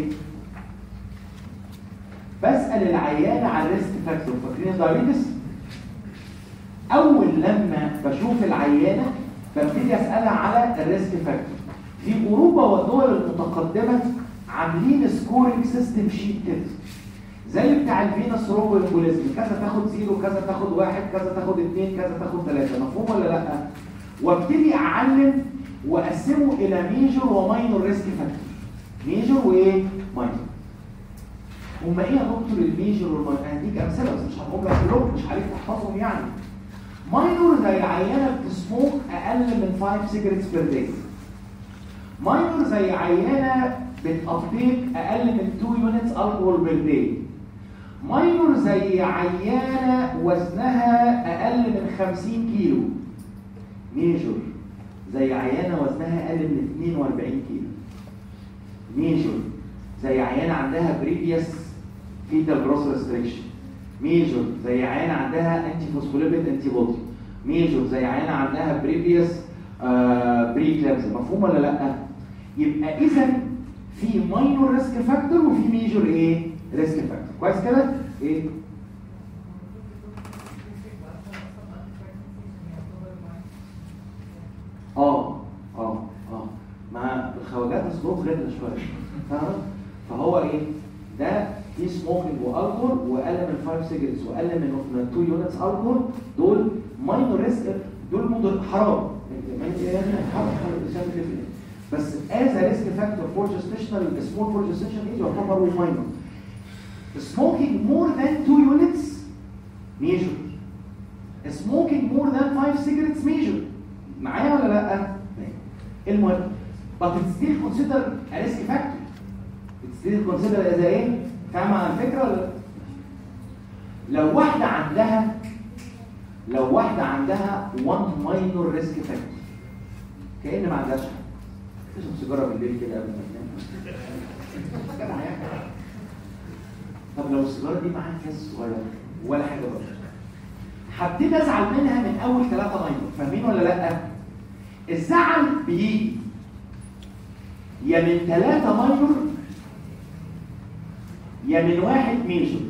بسال العيانه على الريسك فاكتور فاكرين الدايابيتس؟ اول لما بشوف العيانه ببتدي اسالها على الريسك فاكتور في اوروبا والدول المتقدمه عاملين سكورنج سيستم شيت كده زي بتاع الفينس روبو امبوليزم كذا تاخد زيرو كذا تاخد واحد كذا تاخد اثنين كذا تاخد ثلاثه مفهوم ولا لا؟ وابتدي اعلم واقسمه الى ميجور وماينور ريسك فاكتور ميجور وايه؟ ماينور هم ايه يا دكتور الميجور والماينور؟ هديك امثله بس مش هقول لك كلهم مش عليك تحفظهم يعني ماينور زي عيانه بتسموك اقل من 5 سيجرتس بير داي ماينور زي عيانه بتابتيك اقل من 2 يونتس الكحول بير داي ماينور زي عيانه وزنها اقل من 50 كيلو ميجور زي عيانه وزنها اقل من 42 كيلو ميجور زي عيانه عندها بريفيوس فيتال جروس ريستريكشن ميجور زي عيانه عندها انتي فوسفوليبيد انتي بودي ميجور زي عيانه عندها بريفيوس بري كلابز مفهوم ولا لا يبقى اذا في ماينور ريسك فاكتور وفي ميجور ايه ريسك فاكتور كويس كده ايه اه اه اه مع الخواجات الظروف غيرنا شويه فاهم فهو ايه ده في سموكينج والكول واقل من 5 سيجرتس واقل من من 2 يونتس الكول دول ماينور ريسك دول مضر حرام يعني حرام حرام شايف كده بس از ريسك فاكتور فور جستيشنال سمول فور جستيشنال ايج يعتبر ماينور smoking more than 2 units major smoking more than 5 cigarettes major معايا ولا لا؟ المهم but it's still considered a risk factor it's still considered as a ايه؟ فاهمة على الفكرة ولا لا؟ لو واحدة عندها لو واحدة عندها one minor risk factor كأن ما عندهاش حاجة تشرب سيجارة بالليل كده قبل ما تنام جدع يعني. طب لو السيجارة دي معاها كاس صغير ولا حاجة بقى هبتدي ازعل منها من اول ثلاثة ماينور فاهمين ولا لا؟ الزعل بيجي يا من ثلاثة ماينور يا من واحد ميجور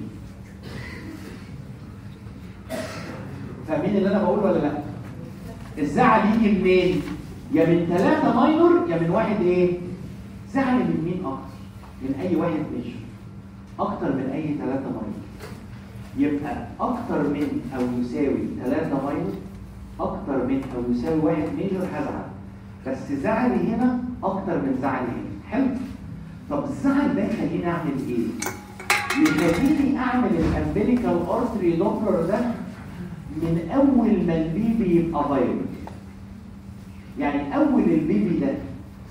فاهمين اللي انا بقوله ولا لا؟ الزعل يجي منين؟ يا من ثلاثة ماينور يا من واحد ايه؟ زعل من مين اكتر؟ من اي واحد ميجور اكتر من اي ثلاثة ماينور يبقى اكتر من او يساوي ثلاثة ماينور اكتر من او يساوي واحد ميجور هزعل بس زعلي هنا اكتر من زعلي هنا حلو طب الزعل ده يخليني اعمل ايه يخليني اعمل الامبليكال ارتري دوبلر ده من اول ما البيبي يبقى فايبل يعني اول البيبي ده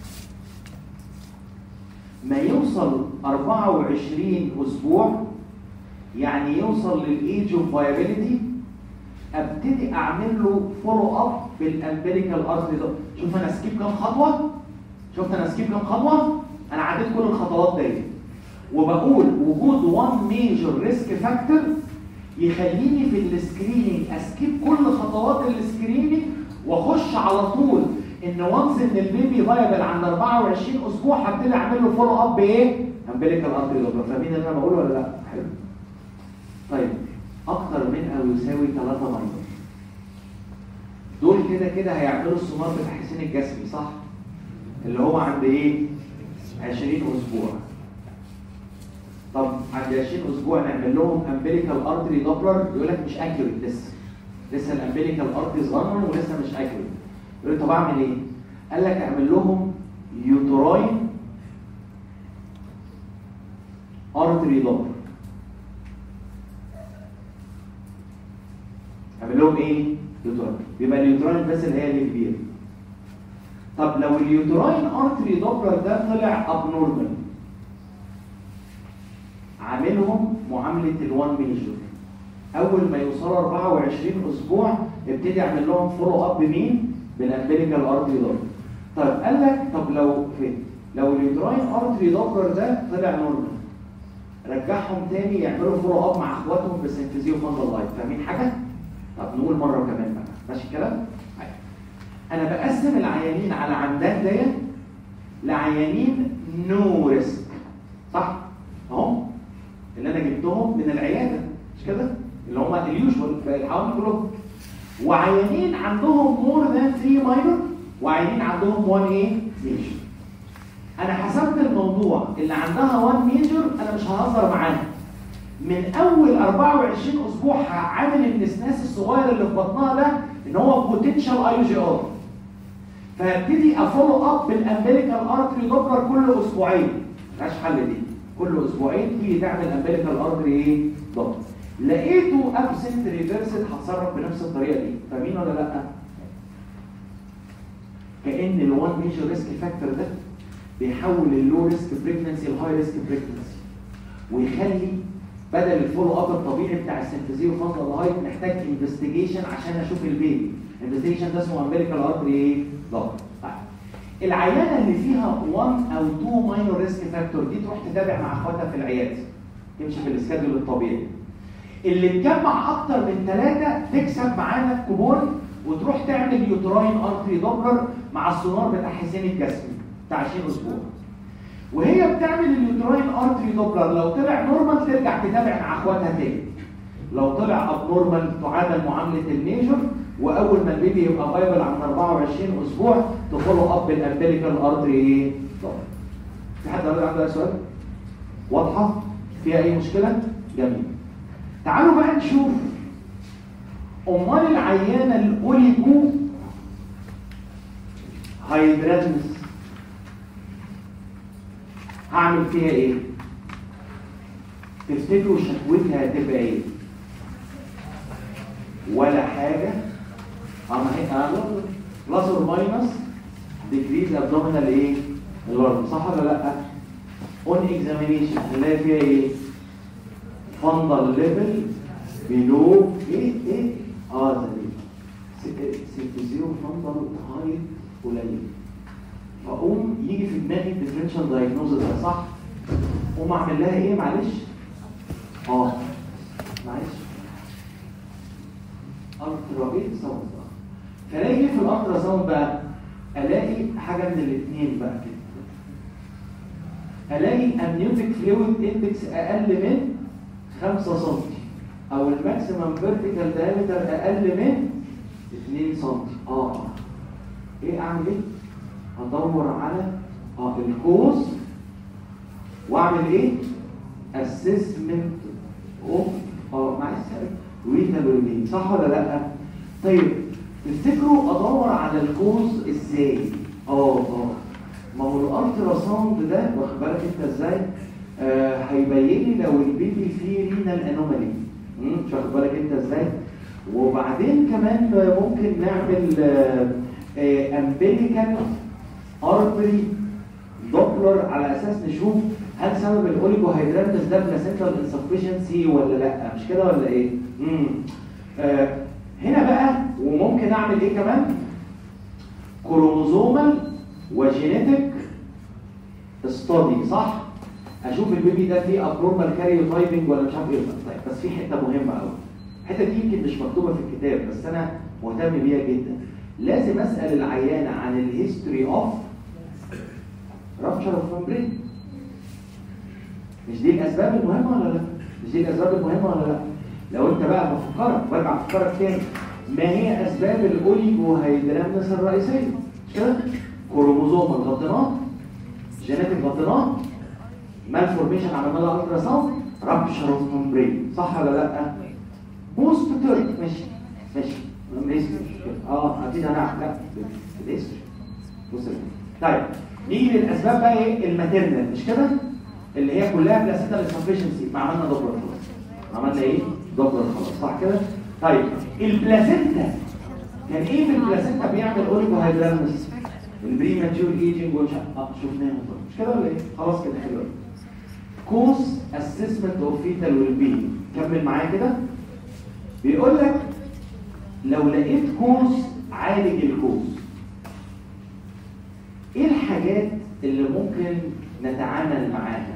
ما يوصل 24 اسبوع يعني يوصل للايج اوف فايبيليتي ابتدي اعمل له فولو اب بالامبليكال ارتري ده شوف انا سكيب كام خطوه شفت انا سكيب كام خطوه انا عديت كل الخطوات دي وبقول وجود وان ميجر ريسك فاكتور يخليني في السكريننج اسكيب كل خطوات السكريننج واخش على طول ان وانس ان البيبي فايبل عند 24 اسبوع هبتدي اعمل له فولو اب بايه؟ امبليكال ارتري دوبلر فاهمين اللي انا بقوله ولا لا؟ حلو طيب اكتر من او يساوي 3 ماينور دول كده كده هيعملوا السونار بتاع حسين الجسمي صح؟ اللي هو عند ايه؟ 20 اسبوع طب عند 20 اسبوع نعمل لهم امبليكال ارتري دوبلر يقول لك مش اكيوريت لسه لسه الامبليكال ارتري صغنن ولسه مش اكيوريت يقول لي طب اعمل ايه؟ قال لك اعمل لهم يوتراين ارتري دوبلر اعمل لهم ايه؟ يوتراين يبقى اليوتراين بس اللي هي اللي كبيره طب لو اليوتراين ارتري دوبلر ده طلع ابنورمال عاملهم معامله الوان ميجور اول ما يوصلوا 24 اسبوع ابتدي اعمل لهم فولو اب بمين؟ بالامبليكال ارتري دوبلر طيب قال لك طب لو فين؟ لو اليوتراين ارتري دوبلر ده طلع نورمال رجعهم تاني يعملوا فولو اب مع اخواتهم بسنتيزيو فاندل لايت فاهمين حاجه؟ طب نقول مره كمان بقى ماشي الكلام؟ انا بقسم العيانين على عمدان ديت لعيانين نو ريسك صح؟ اهو اللي انا جبتهم من العياده مش كده؟ اللي هم اليوجوال الحوامل كلهم وعيانين عندهم مور ذان 3 ماينور وعيانين عندهم 1 ايه؟ ميجر انا حسبت الموضوع اللي عندها 1 ميجر انا مش ههزر معاها من اول 24 اسبوع عامل النسناس الصغير اللي في بطنها ده ان هو بوتنشال اي جي ار فهبتدي افولو اب بالامبليكال ارتري دوبلر كل اسبوعين ملهاش حل دي كل اسبوعين تيجي تعمل امبليكال ارتري ايه دوبلر لقيته ابسنت ريفرسد هتصرف بنفس الطريقه دي فاهمين ولا لا كان الوان ميجر ريسك فاكتور ده بيحول اللو ريسك بريجنسي لهاي ريسك بريجنسي ويخلي بدل الفولو اب الطبيعي بتاع السنتيزيو فاندل لايت محتاج انفستيجيشن عشان اشوف البيبي الانفستيجيشن ده اسمه امبيريكال ارتري ايه ضغط طيب العيانه اللي فيها 1 او 2 ماينور ريسك فاكتور دي تروح تتابع مع اخواتها في العياده تمشي في السكادول الطبيعي اللي تجمع اكتر من ثلاثه تكسب معانا كوبون وتروح تعمل يوتراين ارتري دوبلر مع السونار بتاع حسين الجسمي بتاع 20 اسبوع وهي بتعمل اليوتراين ارتري دوبلر لو طلع نورمال ترجع تتابع مع اخواتها تاني لو طلع اب نورمال تعامل معامله الميجور واول ما البيبي يبقى فايبل عند 24 اسبوع تفولو اب الامبليكال ارتري ايه دوبلر في حد عنده اي سؤال واضحه فيها اي مشكله جميل تعالوا بقى نشوف امال العيانه الاوليجو هيدراتمس هعمل فيها ايه تفتكروا شكوتها هتبقى ايه ولا حاجه اما هي بلس اور ماينس ديكريز ابدومينال ايه اللارج صح ولا لا اون اكزامينيشن هنلاقي فيها ايه فندل ليفل بيلو ايه ايه اه ده دي ست زيرو فندل هايت قليل فاقوم يجي في دماغي الديفرنشال دايجنوزس ده صح اقوم اعمل لها ايه معلش اه معلش الترا ايه ساوند بقى فالاقي ايه في الالترا ساوند بقى الاقي حاجه من الاثنين بقى كده الاقي امنيوتيك فلويد اندكس اقل من 5 سم او الماكسيمم فيرتيكال دايمتر اقل من 2 سم اه ايه اعمل ايه ادور على اه الكوز واعمل ايه اسسمنت اوف اه معلش ريتال ويلبينج صح ولا لا طيب تفتكروا ادور على الكوز ازاي اه اه ما هو الالترا ساوند ده واخد بالك انت ازاي آه هيبين لي لو البيبي فيه رينال انومالي مش واخد بالك انت ازاي وبعدين كمان ممكن نعمل آه آه امبليكال ارتري دوبلر على اساس نشوف هل سبب الاوليجو هيدراتس ده بلاسنتال انسفشنسي ولا لا مش كده ولا ايه امم آه هنا بقى وممكن اعمل ايه كمان كروموزومال وجينيتك ستادي صح اشوف البيبي ده فيه ابنورمال كاريو تايبنج ولا مش عارف ايه طيب بس في حته مهمه قوي الحته دي يمكن مش مكتوبه في الكتاب بس انا مهتم بيها جدا لازم اسال العيانه عن الهيستوري اوف رابشر اوف ممبرين مش دي الاسباب المهمه ولا لا مش دي الاسباب المهمه ولا لا لو انت بقى بفكرك برجع افكرك تاني ما هي اسباب الاوليجو هيدرامنس الرئيسيه مش كده كروموزوم الغضنات جينيتك غضنات مال فورميشن عملنا لها الترا ساوند رابشر اوف ممبرين صح ولا لا بوست تيرك ماشي ماشي ماشي اه اكيد هنعرف لا الهيستوري بص طيب نيجي للاسباب بقى ايه الماتيرنال مش كده اللي هي كلها بلاسيتال انسفشنسي ما عملنا دوبلر خلاص عملنا ايه دوبلر خلاص صح كده طيب البلاسينتا كان ايه في البلاسينتا بيعمل اوليجو هيدرامس البريماتيور ايجنج ومش اه شفناها مش كده ولا ايه خلاص كده حلو كوز اسسمنت اوف فيتال ويل بينج كمل معايا كده بيقول لك لو لقيت كوز عالج الكوز ايه الحاجات اللي ممكن نتعامل معاها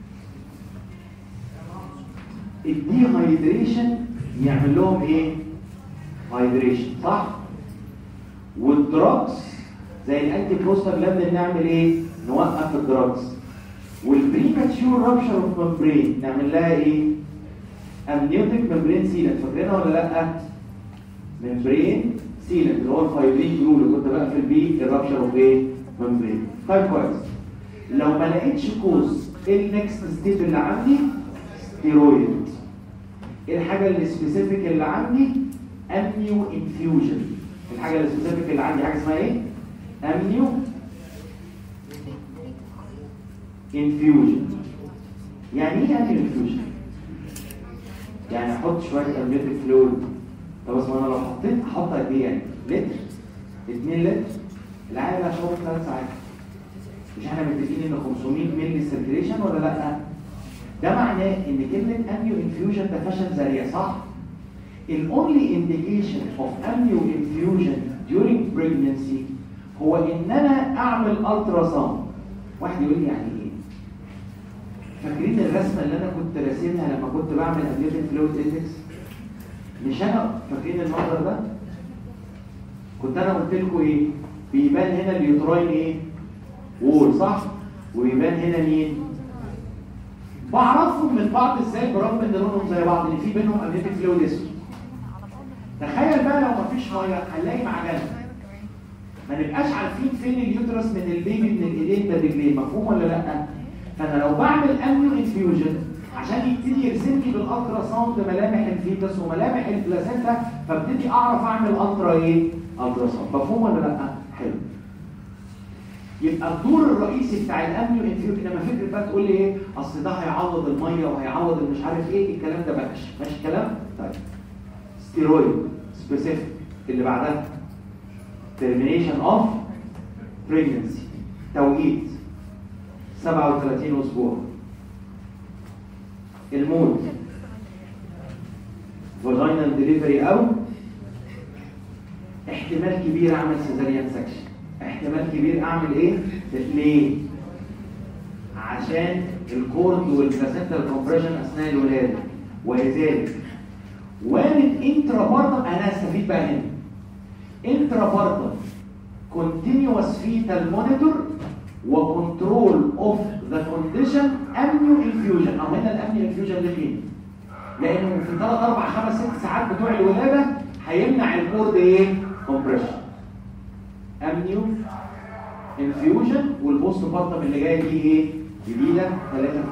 الدي هايدريشن يعمل لهم ايه هايدريشن صح والدراجز زي الانتي بروستاجلاندين نعمل ايه نوقف الدراجز والبريماتشور رابشر اوف ممبرين نعمل لها ايه امنيوتيك ممبرين سيلنت فاكرينها ولا لا ممبرين سيلنت اللي هو الفايبرين جلو اللي كنت بقى في البي الرابشر اوف ايه ممبرين طيب كويس لو ما لقيتش كوز ايه النكست ستيب اللي عندي ستيرويد ايه الحاجه اللي سبيسيفيك اللي عندي امنيو انفيوجن الحاجه اللي سبيسيفيك اللي عندي حاجه اسمها ايه امنيو انفيوجن يعني ايه امنيو انفيوجن يعني احط شويه امنيوتيك فلويد طب بس ما انا لو حطيت احط قد ايه يعني لتر 2 لتر العيال هشربه في 3 ساعات مش احنا متفقين ان 500 مللي سيركيليشن ولا لا ده معناه ان كلمه اميو انفيوجن ده فشل ذريع صح ال only indication of amnio infusion during pregnancy هو ان انا اعمل الترا ساوند واحد يقول لي يعني ايه فاكرين الرسمه اللي انا كنت راسمها لما كنت بعمل امنيوتيك فلويد اندكس مش انا فاكرين المنظر ده كنت انا قلت لكم ايه بيبان هنا اليوتراين ايه وول صح ويبان هنا مين بعرفهم من بعض ازاي برغم ان لونهم زي بعض ان في بينهم امنيوتيك فلويد اسود تخيل بقى لو مفيش ميه هنلاقي معجنه ما نبقاش عارفين فين اليوترس من البيبي من الايدين للرجلين مفهوم ولا لا فانا لو بعمل امنيو انفيوجن عشان يبتدي يرسم لي بالالترا ساوند ملامح الفيتس وملامح البلاسينتا فابتدي اعرف اعمل الترا ايه الترا ساوند مفهوم ولا لا حلو يبقى الدور الرئيسي بتاع الامنيو انفيوجن لما فكره بقى تقول لي ايه اصل ده هيعوض الميه وهيعوض المش عارف ايه الكلام ده بقاش ماشي الكلام طيب ستيرويد سبيسيفيك اللي بعدها termination of pregnancy توقيت 37 اسبوع الموت vaginal delivery او احتمال كبير اعمل سيزاريان سكشن احتمال كبير اعمل ايه ليه عشان الكورد والبلاسنتال كومبريشن اثناء الولاده ولذلك وارد انترا بارتم انا هستفيد بقى هنا intrapartum continuous fetal monitor وكنترول اوف ذا كونديشن امنيو انفيوجن او هنا الامنيو انفيوجن ده فين؟ لانه في 3 4 5 6 ساعات بتوع الولاده هيمنع الكورد ايه؟ كومبريشن امنيو انفيوجن والبوست بارتم اللي جايه دي ايه؟ جديده 3 في 3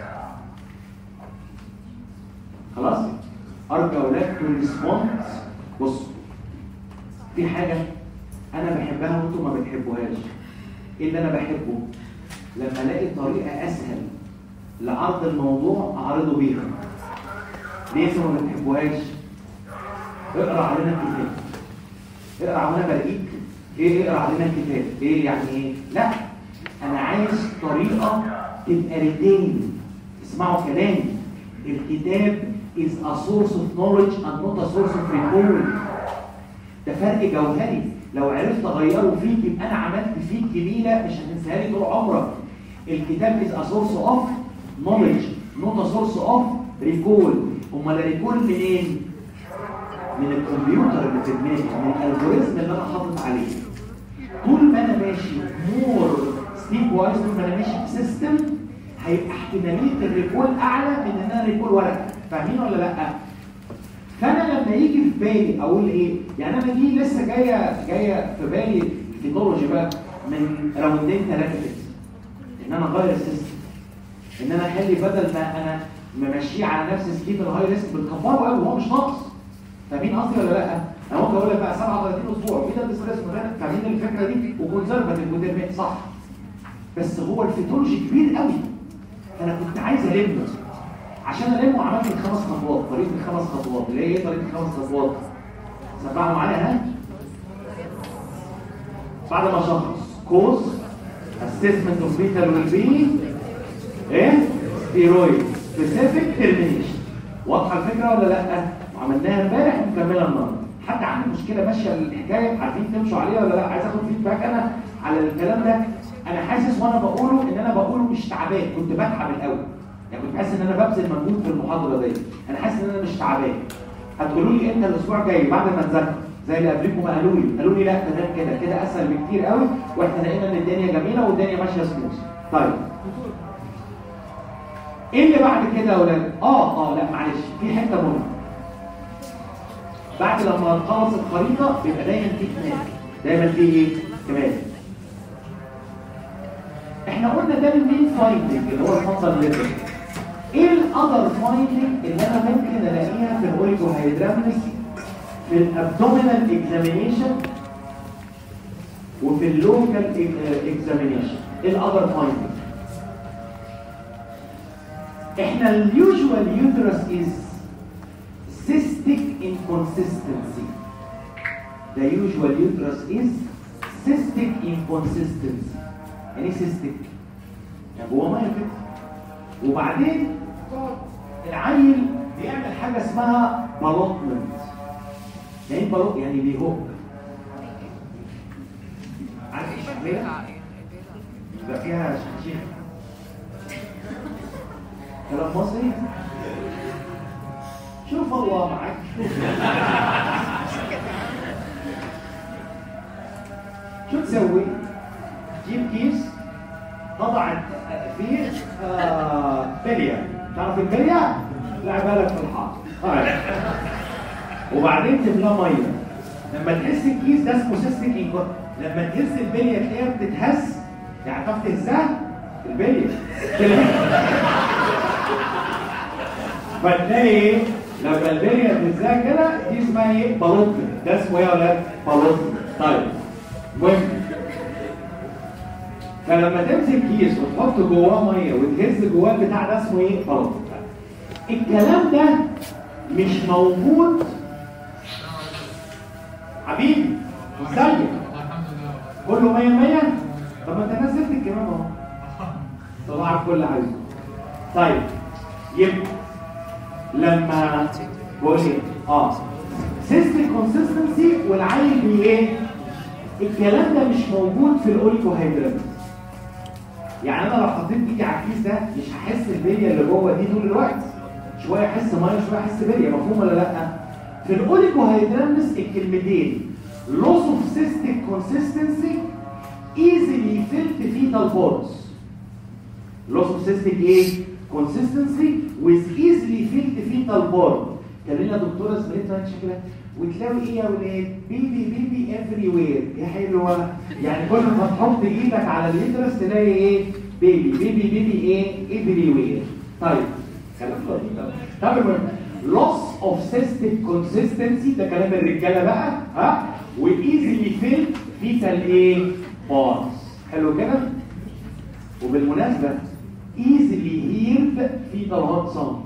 خلاص؟ ارجع اولاد تو ريسبوند بصوا في حاجة أنا بحبها وأنتم ما بتحبوهاش إيه اللي أنا بحبه؟ لما ألاقي طريقة أسهل لعرض الموضوع أعرضه بيها ليه أنتم ما بتحبوهاش؟ اقرأ علينا الكتاب اقرأ علينا برقيك إيه اقرأ علينا الكتاب إيه يعني إيه؟ لا أنا عايز طريقة تبقى ريتين اسمعوا كلامي الكتاب is a source of knowledge and not a source of recall ده فرق جوهري لو عرفت اغيره فيك يبقى انا عملت فيك جميله مش هتنساها لي طول عمرك الكتاب از ا سورس اوف نولج نوت ا سورس اوف ريكول امال الريكول منين؟ من الكمبيوتر اللي في دماغي من الالجوريزم اللي انا حاطط عليه طول ما انا ماشي مور ستيب وايز طول ما انا ماشي بسيستم هيبقى احتماليه الريكول اعلى من ان انا ريكول ورقه فاهمين ولا لا؟ فانا لما يجي في بالي اقول ايه يعني انا دي لسه جايه جايه في بالي التكنولوجي بقى من راوندين ثلاثه كده ان انا اغير السيستم ان انا اخلي بدل ما انا ممشيه على نفس سكيم الهاي ريسك بنكبره قوي وهو مش ناقص فاهمين قصدي ولا لا؟ انا ممكن اقول لك بقى 37 اسبوع في ده ستريس فاهمين الفكره دي وكونسرفاتيف وديرميت صح بس هو الفيتولوجي كبير قوي انا كنت عايز المه عشان المه عملت الخمس خطوات طريقه الخمس خطوات اللي هي ايه طريقه الخمس خطوات سمعوا معايا ها بعد ما شخص كوز اسسمنت اوف فيتال ويل بي ايه ستيرويد سبيسيفيك ترمينيشن واضحه الفكره ولا لا وعملناها امبارح ومكملها النهارده حد عنده مشكله ماشيه الحكايه عارفين تمشوا عليها ولا لا عايز اخد فيدباك انا على الكلام ده انا حاسس وانا بقوله ان انا بقوله مش تعبان كنت بتعب الاول يعني كنت حاسس ان انا ببذل مجهود في المحاضره دي انا حاسس ان انا مش تعبان هتقولوا لي امتى الاسبوع الجاي بعد ما نذاكر زي اللي قبلكم ما قالوا لي قالوا لي لا تمام كده كده اسهل بكتير قوي واحنا لقينا ان الدنيا جميله والدنيا ماشيه سموث طيب ايه اللي بعد كده يا ولاد اه اه لا معلش في حته مهمه بعد لما نخلص الخريطه بيبقى دايما في كمال دايما في ايه كمال احنا قلنا ده المين فايندنج اللي هو المنظر اللي ايه الاذر فايندنج اللي انا ممكن الاقيها في الاوريجو هيدرامنس في الابدومينال اكزامينيشن وفي اللوكال اكزامينيشن ايه الاذر فايندنج احنا اليوجوال يوترس از cystic inconsistency the usual uterus is cystic inconsistency يعني ايه cystic يعني جوه ميه كده وبعدين العيل بيعمل حاجه اسمها بلوتمنت يعني ايه بلوك يعني بيهوك عارف الشعبيه يبقى فيها شخشيخ كلام مصري شوف الله معاك شو تسوي؟ تجيب كيس تضع فيه آه بليه تعرف البليه؟ لعبها لك في الحائط طيب وبعدين تملاه ميه لما تحس الكيس ده اسمه سيستيك انكور لما تهز البليه تلاقيها بتتهز يعني تعرف تهزها البليه فتلاقي ايه لما البليه تهزها كده دي اسمها ايه بلوط ده اسمه ايه يا ولاد بلوط طيب المهم فلما تمسك كيس وتحط جواه ميه وتهز جواه البتاع ده اسمه ايه بلوط الكلام ده مش موجود حبيبي ازيك كله مية مية طب ما انت نزلت الكلام اهو طبعا كل حاجه طيب يبقى لما بقول ايه اه سيستم كونسيستنسي والعيل بي ايه الكلام ده مش موجود في الاوليكوهيدرات يعني انا لو حطيت ايدي على الكيس ده مش هحس البليه اللي جوه دي طول الوقت شويه احس ميه شويه احس بليه مفهوم ولا لا في الاوليكوهيدرامس الكلمتين loss of cystic consistency easily felt fetal boards loss of cystic ايه consistency with easily felt fetal board كان لنا دكتوره زميلتها شكلها وتلاقي ايه يا ولاد بيبي بيبي افري وير يا حلوه يعني كل ما تحط ايدك على اليوترس تلاقي ايه بيبي بيبي بيبي ايه افري وير طيب كلام لطيف طب المهم loss of cystic consistency ده كلام الرجاله بقى ها وايزلي فيل فيتال ايه بارز حلو كده وبالمناسبه ايزلي هيرد فيتال هارت ساوند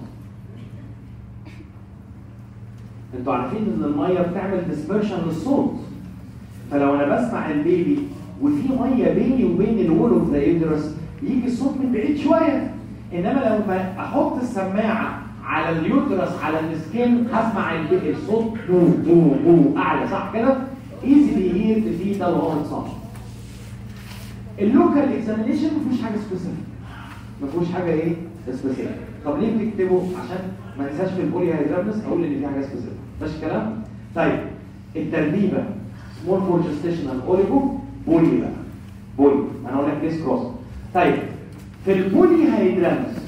انتوا عارفين ان الميه بتعمل ديسبرشن للصوت فلو انا بسمع البيبي وفي ميه بيني وبين الول اوف ذا يوترس يجي الصوت من بعيد شويه انما لما احط السماعه على اليوترس على السكين هسمع البيبي الصوت بو بو بو اعلى صح كده ايزلي هيرد في ده الهارت ساوند اللوكال اكزامينيشن ما فيهوش حاجه سبيسيفيك ما فيهوش حاجه ايه سبيسيفيك طب ليه بتكتبه عشان ما ننساش في البولي هيدرابنس اقول ان في حاجه سبيسيفيك ماشي الكلام طيب التربيبه سمول فور جستيشنال اوليجو بولي بقى بولي انا هقول لك كيس كروس طيب في البولي هيدرابنس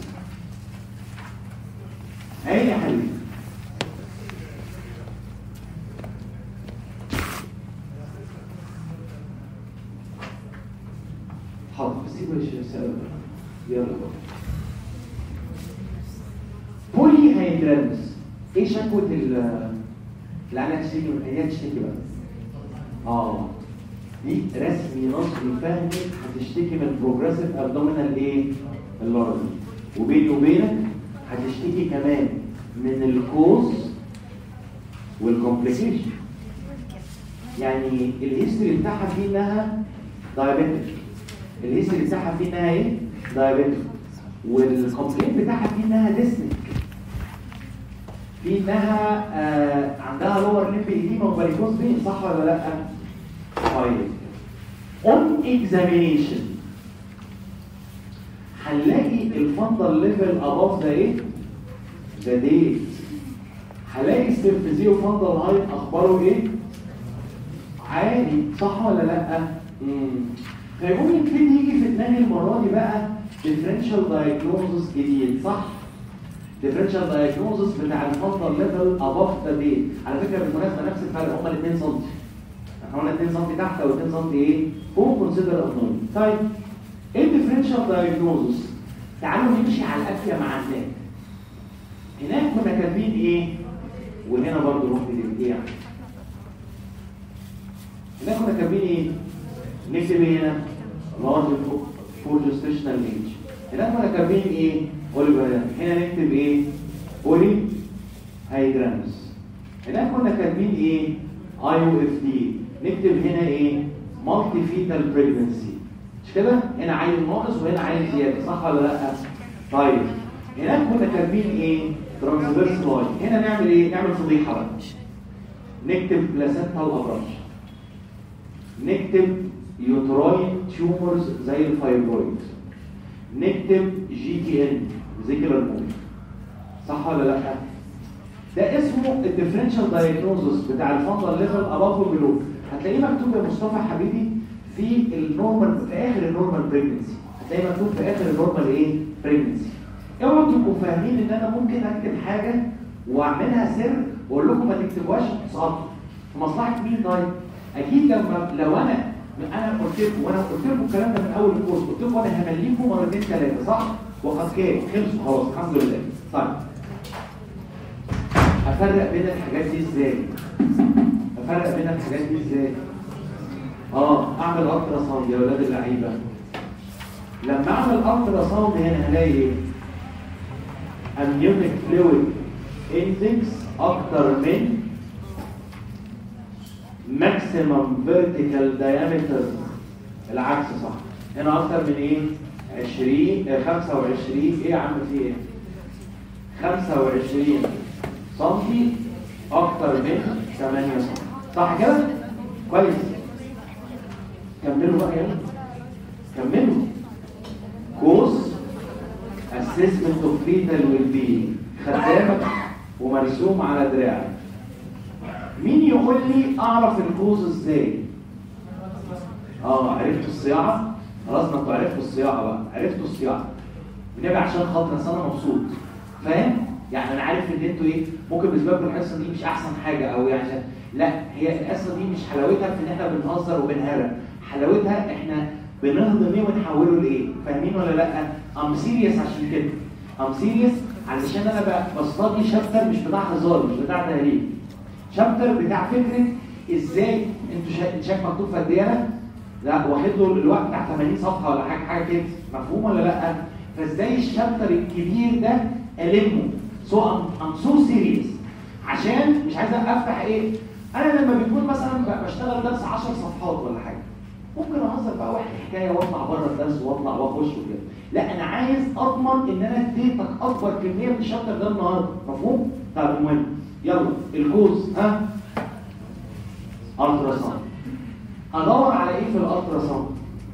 عين يا حبيبي حاضر سيبوا لي الرسالة يلا بقى بولي هيدرالس ايه شكوى ال اللي انا تشتكي من هي تشتكي بقى اه دي رسمي نصبي فهمي هتشتكي من بروجريسيف ابدومينال ايه اللارج وبيني وبينك هتشتكي كمان من الكوز والكومبليكيشن يعني الهيستوري بتاعها فيه انها دايابيتك الهيستوري بتاعها فيه انها ايه دايابيتك والكومبلين بتاعها فيه انها ديسنك في انها آه عندها لور ليمب ايديما وباريكوز بين صح ولا لا طيب اون اكزامينيشن هنلاقي الفندل ليفل اباف ذا ايه ذا ديت هلاقي السيرفيزيو فندل هايت اخباره ايه عالي صح ولا لا امم فيقوم يبتدي يجي في دماغي المره دي بقى ديفرنشال دايجنوزس جديد صح ديفرنشال دايجنوزس بتاع الفندل ليفل اباف ذا ديت على فكره بالمناسبه نفس الفرق هما الاثنين سم احنا قلنا 2 سم تحت او 2 سم ايه فوق كونسيدر ابنورمال طيب ايه الديفرنشال دايجنوزس تعالوا نمشي على الافيا مع الناس هناك كنا كاتبين ايه وهنا برضه نروح نكتب ايه هناك كنا كاتبين ايه نكتب ايه هنا لارج فور جستيشنال ايج هناك كنا كاتبين ايه اوليفر هنا نكتب ايه اولي هيدرامس هناك كنا كاتبين ايه اي او اف دي نكتب هنا ايه مالتي فيتال بريجنسي مش كده هنا عيل ناقص وهنا عيل زياده صح ولا لا طيب هناك كنا كاتبين ايه ترانسفيرس لاين هنا نعمل ايه نعمل فضيحه بقى نكتب بلاسنتا الابراج نكتب يوتراين تيومرز زي الفايبرويد نكتب جي تي ان فيزيكولار مول صح ولا لا ده اسمه الديفرنشال دايجنوزس بتاع الفندل ليفل اباف وبلو هتلاقيه مكتوب يا مصطفى حبيبي في النورمال في اخر النورمال بريجنسي هتلاقيه مكتوب في اخر النورمال ايه بريجنسي اوعوا تبقوا فاهمين ان انا ممكن اكتب حاجه واعملها سر واقول لكم ما تكتبوهاش تسقطوا في مصلحه مين طيب اكيد لما لو انا انا قلت لكم وانا قلت لكم الكلام ده من اول الكورس قلت لكم انا همليكم مرتين ثلاثه صح وقد كان خلصوا خلاص الحمد لله طيب افرق بين الحاجات دي ازاي افرق بين الحاجات دي ازاي اه اعمل الترا ساوند يا ولاد اللعيبه لما اعمل الترا ساوند هنا هلاقي ايه امنيوتيك فلويد اندكس اكتر من ماكسيمم فيرتيكال دايمتر العكس صح هنا اكتر من ايه 20 آه، 25 ايه يا عم في ايه 25 سنتي اكتر من 8 سنتي صح كده كويس كملوا بقى يلا كملوا كوز اسسمنت اوف فيتال ويل بي خدامك ومرسوم على دراعك مين يقول لي اعرف الكوز ازاي اه عرفتوا الصياعه خلاص ما انتوا عرفتوا الصياعه بقى عرفتوا الصياعه بنبقى عشان خاطر أصل انا مبسوط فاهم يعني انا عارف ان انتوا ايه ممكن بالنسبه لكم الحصه دي مش احسن حاجه او يعني عشان لا هي الحصه دي مش حلاوتها في ان احنا بنهزر وبنهرج حلاوتها احنا بنهضم ايه ونحوله لايه فاهمين ولا لا ام سيريس عشان كده ام سيريس علشان انا بقى بصطادي شابتر مش بتاع هزار مش بتاع تهريج شابتر بتاع فكره ازاي انتوا شا- انت شايف مكتوب في قد ايه انا؟ لا واخد له الوقت بتاع 80 صفحه ولا حاجه حاجه كده مفهوم ولا لا؟ فازاي الشابتر الكبير ده المه؟ سو ام ام سو سيريس عشان مش عايز افتح ايه؟ انا لما بيكون مثلا ب- بشتغل درس 10 صفحات ولا حاجه ممكن اهزر بقى واحد حكايه واطلع بره الدرس واطلع واخش وكده لا انا عايز اضمن ان انا اديتك اكبر كميه من الشابتر ده النهارده مفهوم؟ طب المهم يلا الكوز ها الترا ساوند ادور على ايه في الالترا ساوند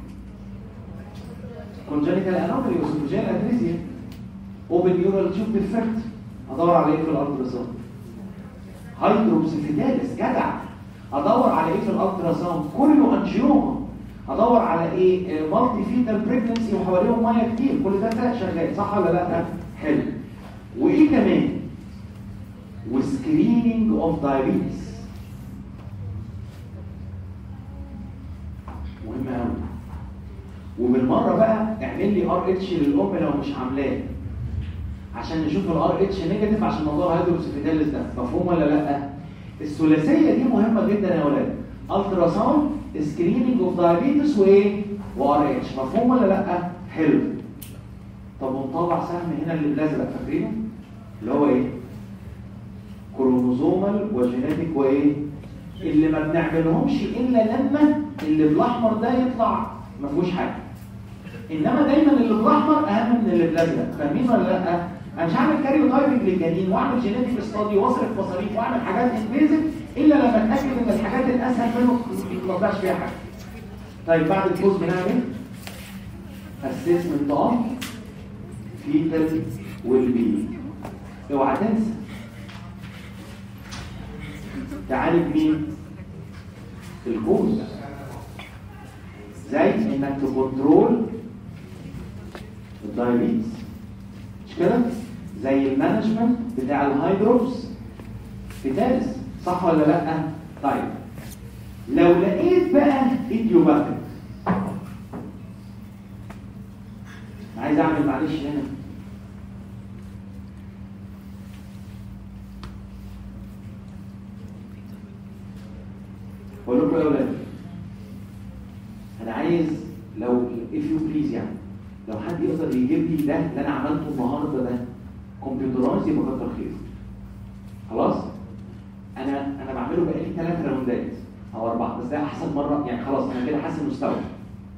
كونجنيتال انومالي وسوفوجيال ادريزيا اوبن نيورال تيوب ديفكت ادور على ايه في الالترا ساوند هيدروبسيفيتاليس جدع ادور على ايه في الالترا ساوند كله انجيوما ادور على ايه مالتي فيتال بريجنسي وحواليهم ميه كتير كل ده ده شغال صح ولا لا حلو وايه كمان وسكريننج اوف دايابيتس مهم قوي وبالمره بقى اعمل لي ار اتش للام لو مش عاملاه عشان نشوف الار اتش نيجاتيف عشان موضوع الهيدروسيفيتاليس ده مفهوم ولا لا الثلاثيه دي مهمه جدا يا ولاد الترا ساوند سكريننج اوف دايابيتس وايه وار اتش مفهوم ولا لا حلو طب ونطلع سهم هنا اللي بالازرق فاكرينه اللي هو ايه كروموزومال وجينيتيك وايه اللي ما بنعملهمش الا لما اللي بالاحمر ده يطلع ما فيهوش حاجه انما دايما اللي بالاحمر اهم من اللي بالازرق فاهمين ولا لا انا مش هعمل كاريو تايبنج للجنين واعمل جينيتيك ستادي واصرف مصاريف واعمل حاجات انفيزيف الا لما اتاكد ان الحاجات الاسهل منه ما يطلعش فيها حاجه طيب بعد الكوز بنعمل اسسمنت اوف فيتال ويل بي اوعى تنسى تعالج مين الكوز زي انك تكنترول الدايابيتس مش كده زي المانجمنت بتاع الهايدروبس في تالس صح ولا لا طيب لو لقيت بقى ايديوباثيك عايز اعمل معلش هنا بقول لكم يا اولاد انا عايز لو if you please يعني لو حد يقدر يجيب لي ده اللي انا عملته النهارده ده كمبيوترايز يبقى كتر خير خلاص انا انا بعمله بقالي ثلاث راوندات او اربعه بس ده احسن مره يعني خلاص انا كده حاسس المستوى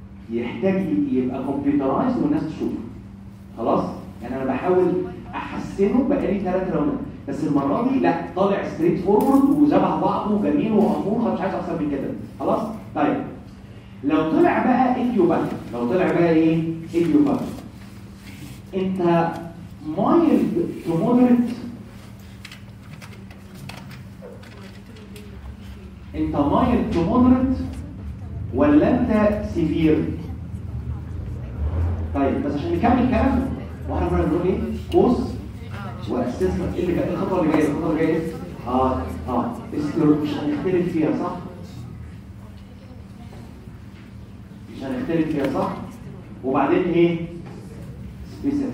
يحتاج يبقى كمبيوترايز والناس تشوفه خلاص يعني انا بحاول احسن حسنه بقالي ثلاث راوندات بس المره دي لا طالع ستريت فورورد وذبح بعضه وجميل وامور خلاص مش عايز اكتر من كده خلاص طيب لو طلع بقى ايديوباثي لو طلع بقى ايه ايديوباثي انت مايلد تو مودريت انت مايلد تو مودريت ولا انت سيفير طيب بس عشان نكمل كلامنا واحنا كنا بنقول ايه كوز واسسمنت ايه اللي كانت الخطوه اللي جايه الخطوه اللي جايه اه اه استر مش هنختلف فيها صح مش هنختلف فيها صح وبعدين ايه سبيسيفيك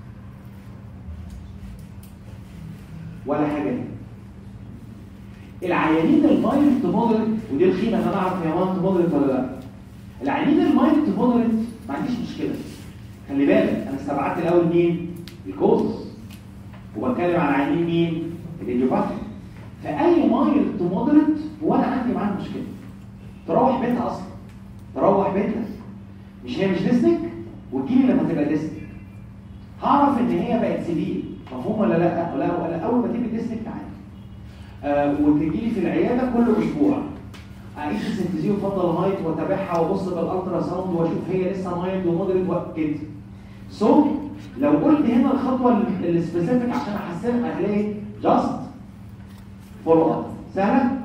ولا حاجه هنا العيانين المايلد مودريت ودي الخيمه ان انا اعرف هي مايلد مودريت ولا لا العيانين المايلد مودريت ما عنديش مشكله خلي بالك انا استبعدت الاول مين الكوز وبتكلم عن عيانين مين الايديوباثيك فاي مايلد مودريت وانا عندي معاه مشكله تروح بيتها اصلا تروح بيتها مش هي مش ديسنك وتجيلي لما تبقى ديسنك هعرف ان هي بقت سيفير مفهوم ولا لا ولا ولا اول ما تيجي ديسنك تعالى آه وتجي لي في العياده كل اسبوع اقيس السنتيزيو وافضل هايت واتابعها وابص بالالترا ساوند واشوف هي لسه مايلد ومودريت وكده سو so, لو قلت هنا الخطوه السبيسيفيك عشان احسنها هلاقي جاست فولو اب سهله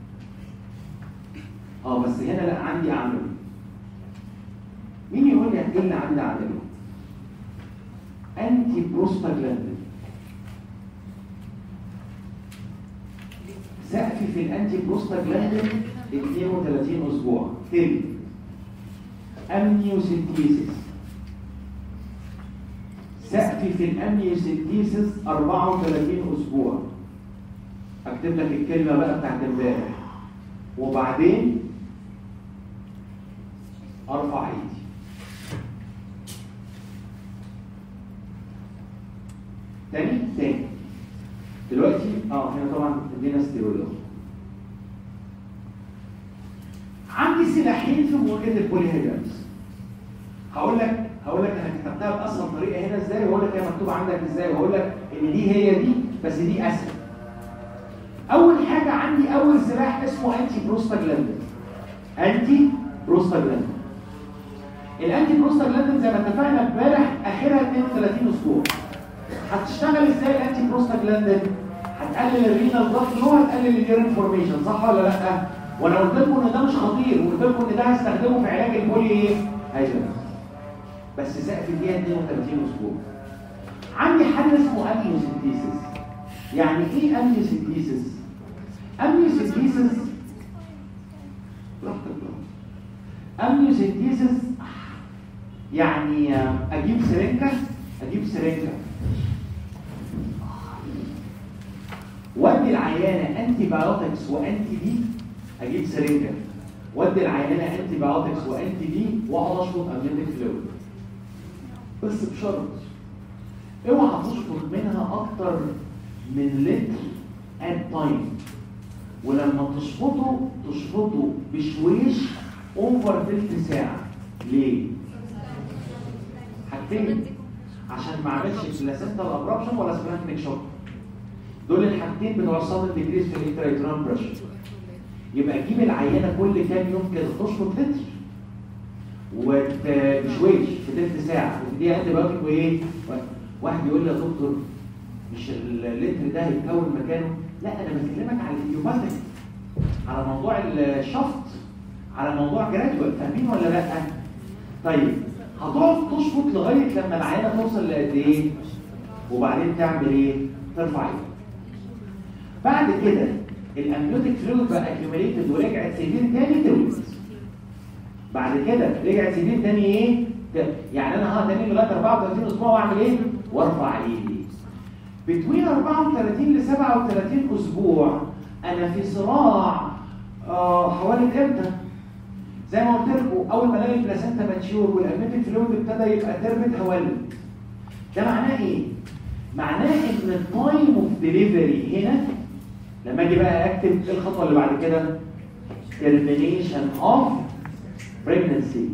اه بس هنا لا عندي اعمله مين يقول لي احكي لنا عندي اعمله انتي بروستاجلاندين سقفي في الانتي بروستاجلاندين 32 اسبوع تاني امنيوسنتيسيس سقفي في الامنيوسنتيسيس 34 اسبوع اكتب لك الكلمه بقى بتاعت امبارح وبعدين ارفع ايدي تاني تاني دلوقتي اه هنا طبعا ادينا ستيرويد عندي سلاحين في مواجهه البوليهيدرز هقول لك هقول لك انا كتبتها باسهل طريقه هنا ازاي وهقول لك هي مكتوبه عندك ازاي وهقول لك ان دي هي دي بس دي اسهل اول حاجه عندي اول سلاح اسمه انتي بروستاجلاندين انتي بروستاجلاندين الانتي بروستاجلاندين زي ما اتفقنا امبارح اخرها 32 اسبوع هتشتغل ازاي الانتي بروستاجلاندين هتقلل الرينال ضغط اللي هو هتقلل اليورين فورميشن صح ولا لا وانا قلت لكم ان ده مش خطير وقلت لكم ان ده هستخدمه في علاج البولي ايه هيدرس بس سقف فيها 32 اسبوع عندي حاجه اسمه اميوسنتيسيس يعني ايه اميوسنتيسيس اميوسنتيسيس اميوسنتيسيس يعني اجيب سرنجه اجيب سرنجه ودي العيانه انتي بايوتكس وانتي دي اجيب سرنجه ودي العيانه انتي بايوتكس وانتي دي واقعد اشفط امنيتك فلويد بس بشرط اوعى تشفط منها اكتر من لتر ات تايم ولما تشفطه تشفطه بشويش اوفر تلت ساعه ليه؟ حاجتين عشان ما اعملش بلاسنتا الابرابشن ولا سبلانكنيك شوك دول الحاجتين بتوع الصدر ديكريس في الانترايتران بريشر يبقى تجيب العينه كل كام يوم كده تشفط لتر وتشويش في تلت ساعه وتديها انتي بايوتيك وايه؟ واحد يقول لي يا دكتور مش اللتر ده هيتكون مكانه لا انا بكلمك على الايديوباثيك على موضوع الشفط على موضوع جراديوال فاهمين ولا لا؟ طيب هتقعد تشفط لغايه لما العينه توصل لقد ايه؟ وبعدين تعمل ايه؟ ترفع ايدك. بعد كده الامنيوتيك فلويد بقى اكيوميليتد ورجعت سيفير تاني تولد. بعد كده رجعت سيفير تاني ايه؟ يعني انا ها تاني لغايه 34 اسبوع واعمل ايه؟ وارفع ايدي. بتوين 34 ل 37 اسبوع انا في صراع آه حوالي امتى؟ زي ما قلت لكم اول ما الاقي البلاسنتا ماتشور والامنيتيك فلويد ابتدى يبقى تربت هولد. ده معناه ايه؟ معناه ان التايم اوف ديليفري هنا لما اجي بقى اكتب ايه الخطوه اللي بعد كده؟ termination of pregnancy.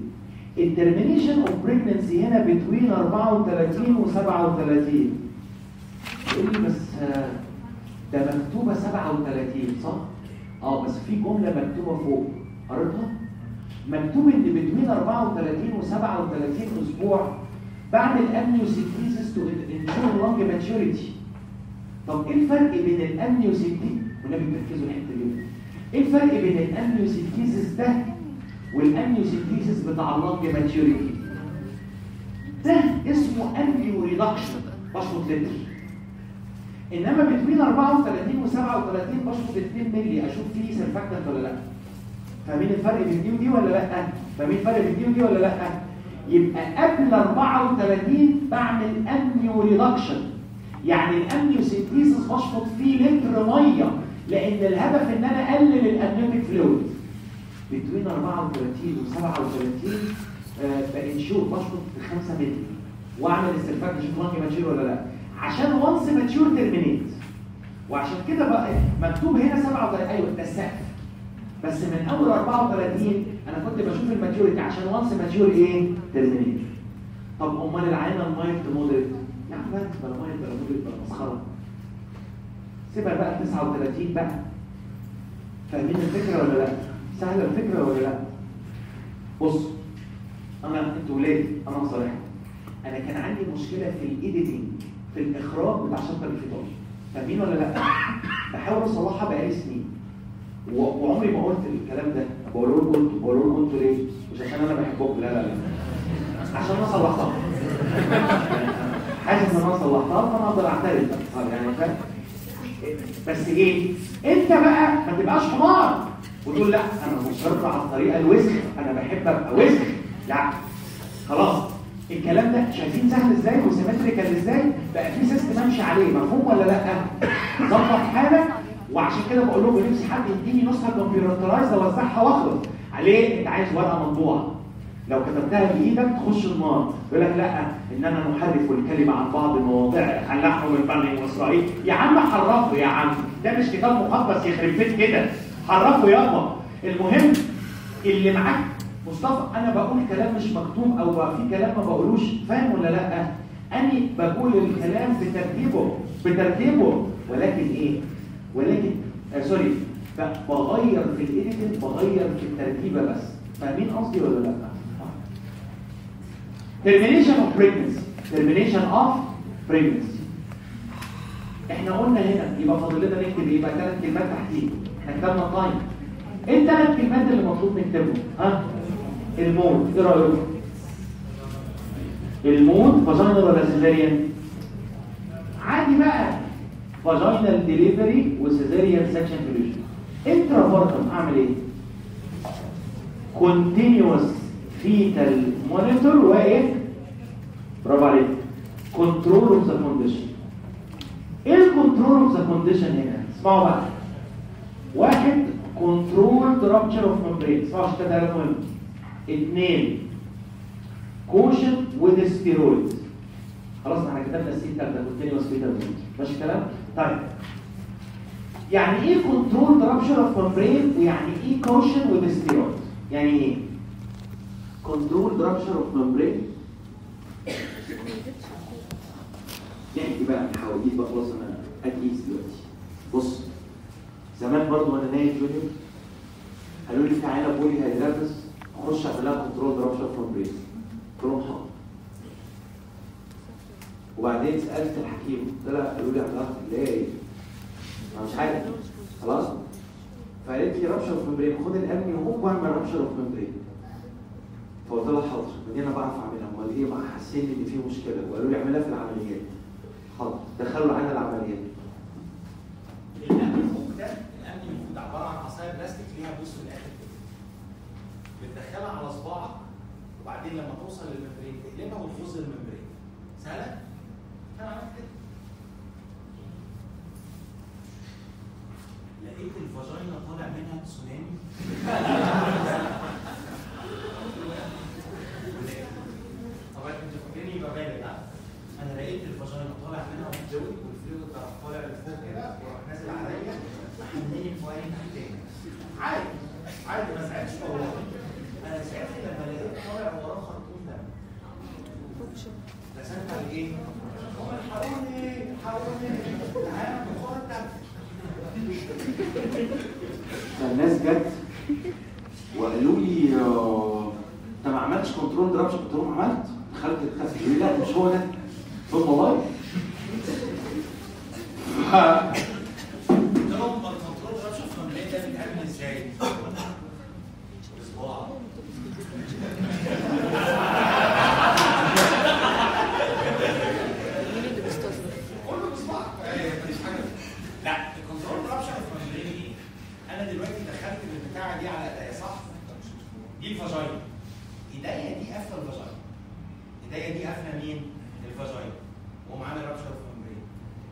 الترمينيشن اوف pregnancy هنا بين 34 و 37 تقول لي بس آه، ده مكتوبه 37 صح؟ اه بس في جمله مكتوبه فوق قريتها؟ مكتوب ان بين 34 و 37 اسبوع بعد الامنيوسيتيزس تو انشور لونج ماتيوريتي طب ايه الفرق بين الامنيوسيتيز والنبي تركزوا الحته دي ايه الفرق بين الامنيوسيتيزس ده والامنيوسيتيزس بتاع اللونج ماتيوريتي ده اسمه امنيو ريدكشن بشفط لتر انما بين 34 و 37 بشفط 2 مللي اشوف فيه سيرفاكتنت ولا لا فاهمين الفرق بين دي ودي ولا لا فاهمين الفرق بين دي ودي ولا لا يبقى قبل 34 بعمل امنيو ريدكشن يعني الامنيوسينتيسيس بشفط فيه لتر ميه لان الهدف ان انا اقلل الامنيوتيك فلويد بين 34 و 37 آه، بانشور بشفط ب 5 مللي واعمل استرفاك اشوف لانج ماتشور ولا لا عشان وانس ماتشور ترمينيت وعشان كده بقى مكتوب هنا 37 ايوه ده السقف بس من اول 34 انا كنت بشوف الماتيوريتي عشان وانس ماتيور ايه ترمينيت طب امال العينه المايلد مودريت يا عم بقى بلا مايلد بلا مودريت بلا مسخره سيبها بقى 39 بقى فاهمين الفكره ولا لا سهله الفكره ولا لا بص انا انتوا ولادي انا صريح انا كان عندي مشكله في الايديتنج في الاخراج بتاع شابتر الفيتاج فاهمين ولا لا بحاول اصلحها بقالي سنين و- وعمري ما قلت الكلام ده بقول لكم انتوا بقول لكم انتوا ليه مش عشان انا بحبكم لا لا لا عشان انا صلحتها حاسس ان انا صلحتها فانا اقدر اعترف بقى يعني فاهم بس ايه انت بقى ما تبقاش حمار وتقول لا انا مصر على الطريقه الوسخ انا بحب ابقى وسخ لا خلاص الكلام ده شايفين سهل ازاي وسيمتريكال ازاي بقى في سيستم امشي عليه مفهوم ولا لا ظبط حالك وعشان كده بقول لكم نفسي حد يديني نسخه كمبيوترايز اوزعها واخلص عليه انت عايز ورقه مطبوعه لو كتبتها بايدك تخش النار يقول لك لا اننا نحرف الكلمه عن بعض المواضيع خلعه من بني واسرائيل يا عم حرفه يا عم ده مش كتاب مقدس يخرب بيت كده حرفه يابا المهم اللي معاك مصطفى انا بقول كلام مش مكتوب او بقى في كلام ما بقولوش فاهم ولا لا اني بقول الكلام بترتيبه بترتيبه ولكن ايه ولكن آه سوري ب- بغير في الايديتنج بغير في الترتيبه بس فاهمين قصدي ولا لا termination of pregnancy termination of pregnancy احنا قلنا هنا يبقى فاضل لنا نكتب ايه بقى ثلاث كلمات تحتيه احنا كتبنا تايم ايه الثلاث كلمات اللي المفروض نكتبهم ها الموت ايه رايكم الموت فاجينال ولا سيزاريان عادي بقى فاجينال ديليفري وسيزاريان سكشن فيلوجن انترافورتم اعمل ايه continuous fetal monitor وايه برافو عليك control of the condition ايه الكنترول اوف ذا كونديشن هنا اسمعوا بقى واحد controlled rupture of membrane اسمعوا عشان كده ده مهم اثنين كوشن with steroid خلاص احنا كتبنا السي بتاع ده continuous fetal monitor ماشي الكلام طيب يعني ايه controlled rupture of membrane ويعني ايه caution with steroid يعني ايه controlled rupture of membrane نحكي بقى عن الحواديت بقى خلاص انا اتيس دلوقتي بص زمان برضو وانا نايم جونيور قالوا لي تعالى بولي هيدراتس اخش اعمل لها كنترول رابشر فروم بريس قلت لهم حاضر وبعدين سالت الحكيم قلت لها قالوا لي هتعرف ازاي انا مش عارف خلاص فقالت لي رابشر اوف ممبرين خد الامني وهوب واعمل رابشر اوف ممبرين فقلت لها حاضر ودي انا بعرف اعملها امال ايه ما حسيت ان في مشكله وقالوا لي اعملها في العمليات حاضر دخلوا العيان العمليات الامن المفروض ده الامن المفروض عباره عن عصايه بلاستيك ليها بوس في الاخر كده بتدخلها على صباعك وبعدين لما توصل للممبرين تقلبها وتفصل الممبرين سهله؟ انا عملت كده لقيت الفاجينا طالع منها تسونامي طبعا انت فاكرني يبقى بالغ ها؟ انا لقيت الفاجينا طالع منها فلويد والفلويد ده راح طالع لفوق كده وراح نازل عليا محنيني في وعي تحتاني عادي عادي ما زعلتش والله انا زعلت لما لقيت طالع وراه خرطوم دم رسمت على ايه؟ هم الحقوني الحقوني قلت لهم عملت دخلت دخلت يقول لي لا مش هو ده قلت لهم والله ف- قلت لهم الكنترول رابشر فاميلي ده بيتعمل ازاي؟ بصباع مين اللي بيستظرف؟ كله بصباع مفيش حاجه لا الكنترول رابشر فاميلي دي انا دلوقتي دخلت البتاعه دي على ايديا صح؟ دي الفاجاينا ايديا دي قافله الفاجاينا ايديا دي قافله مين؟ الفاجاينا ومعانا رابشر فاميلي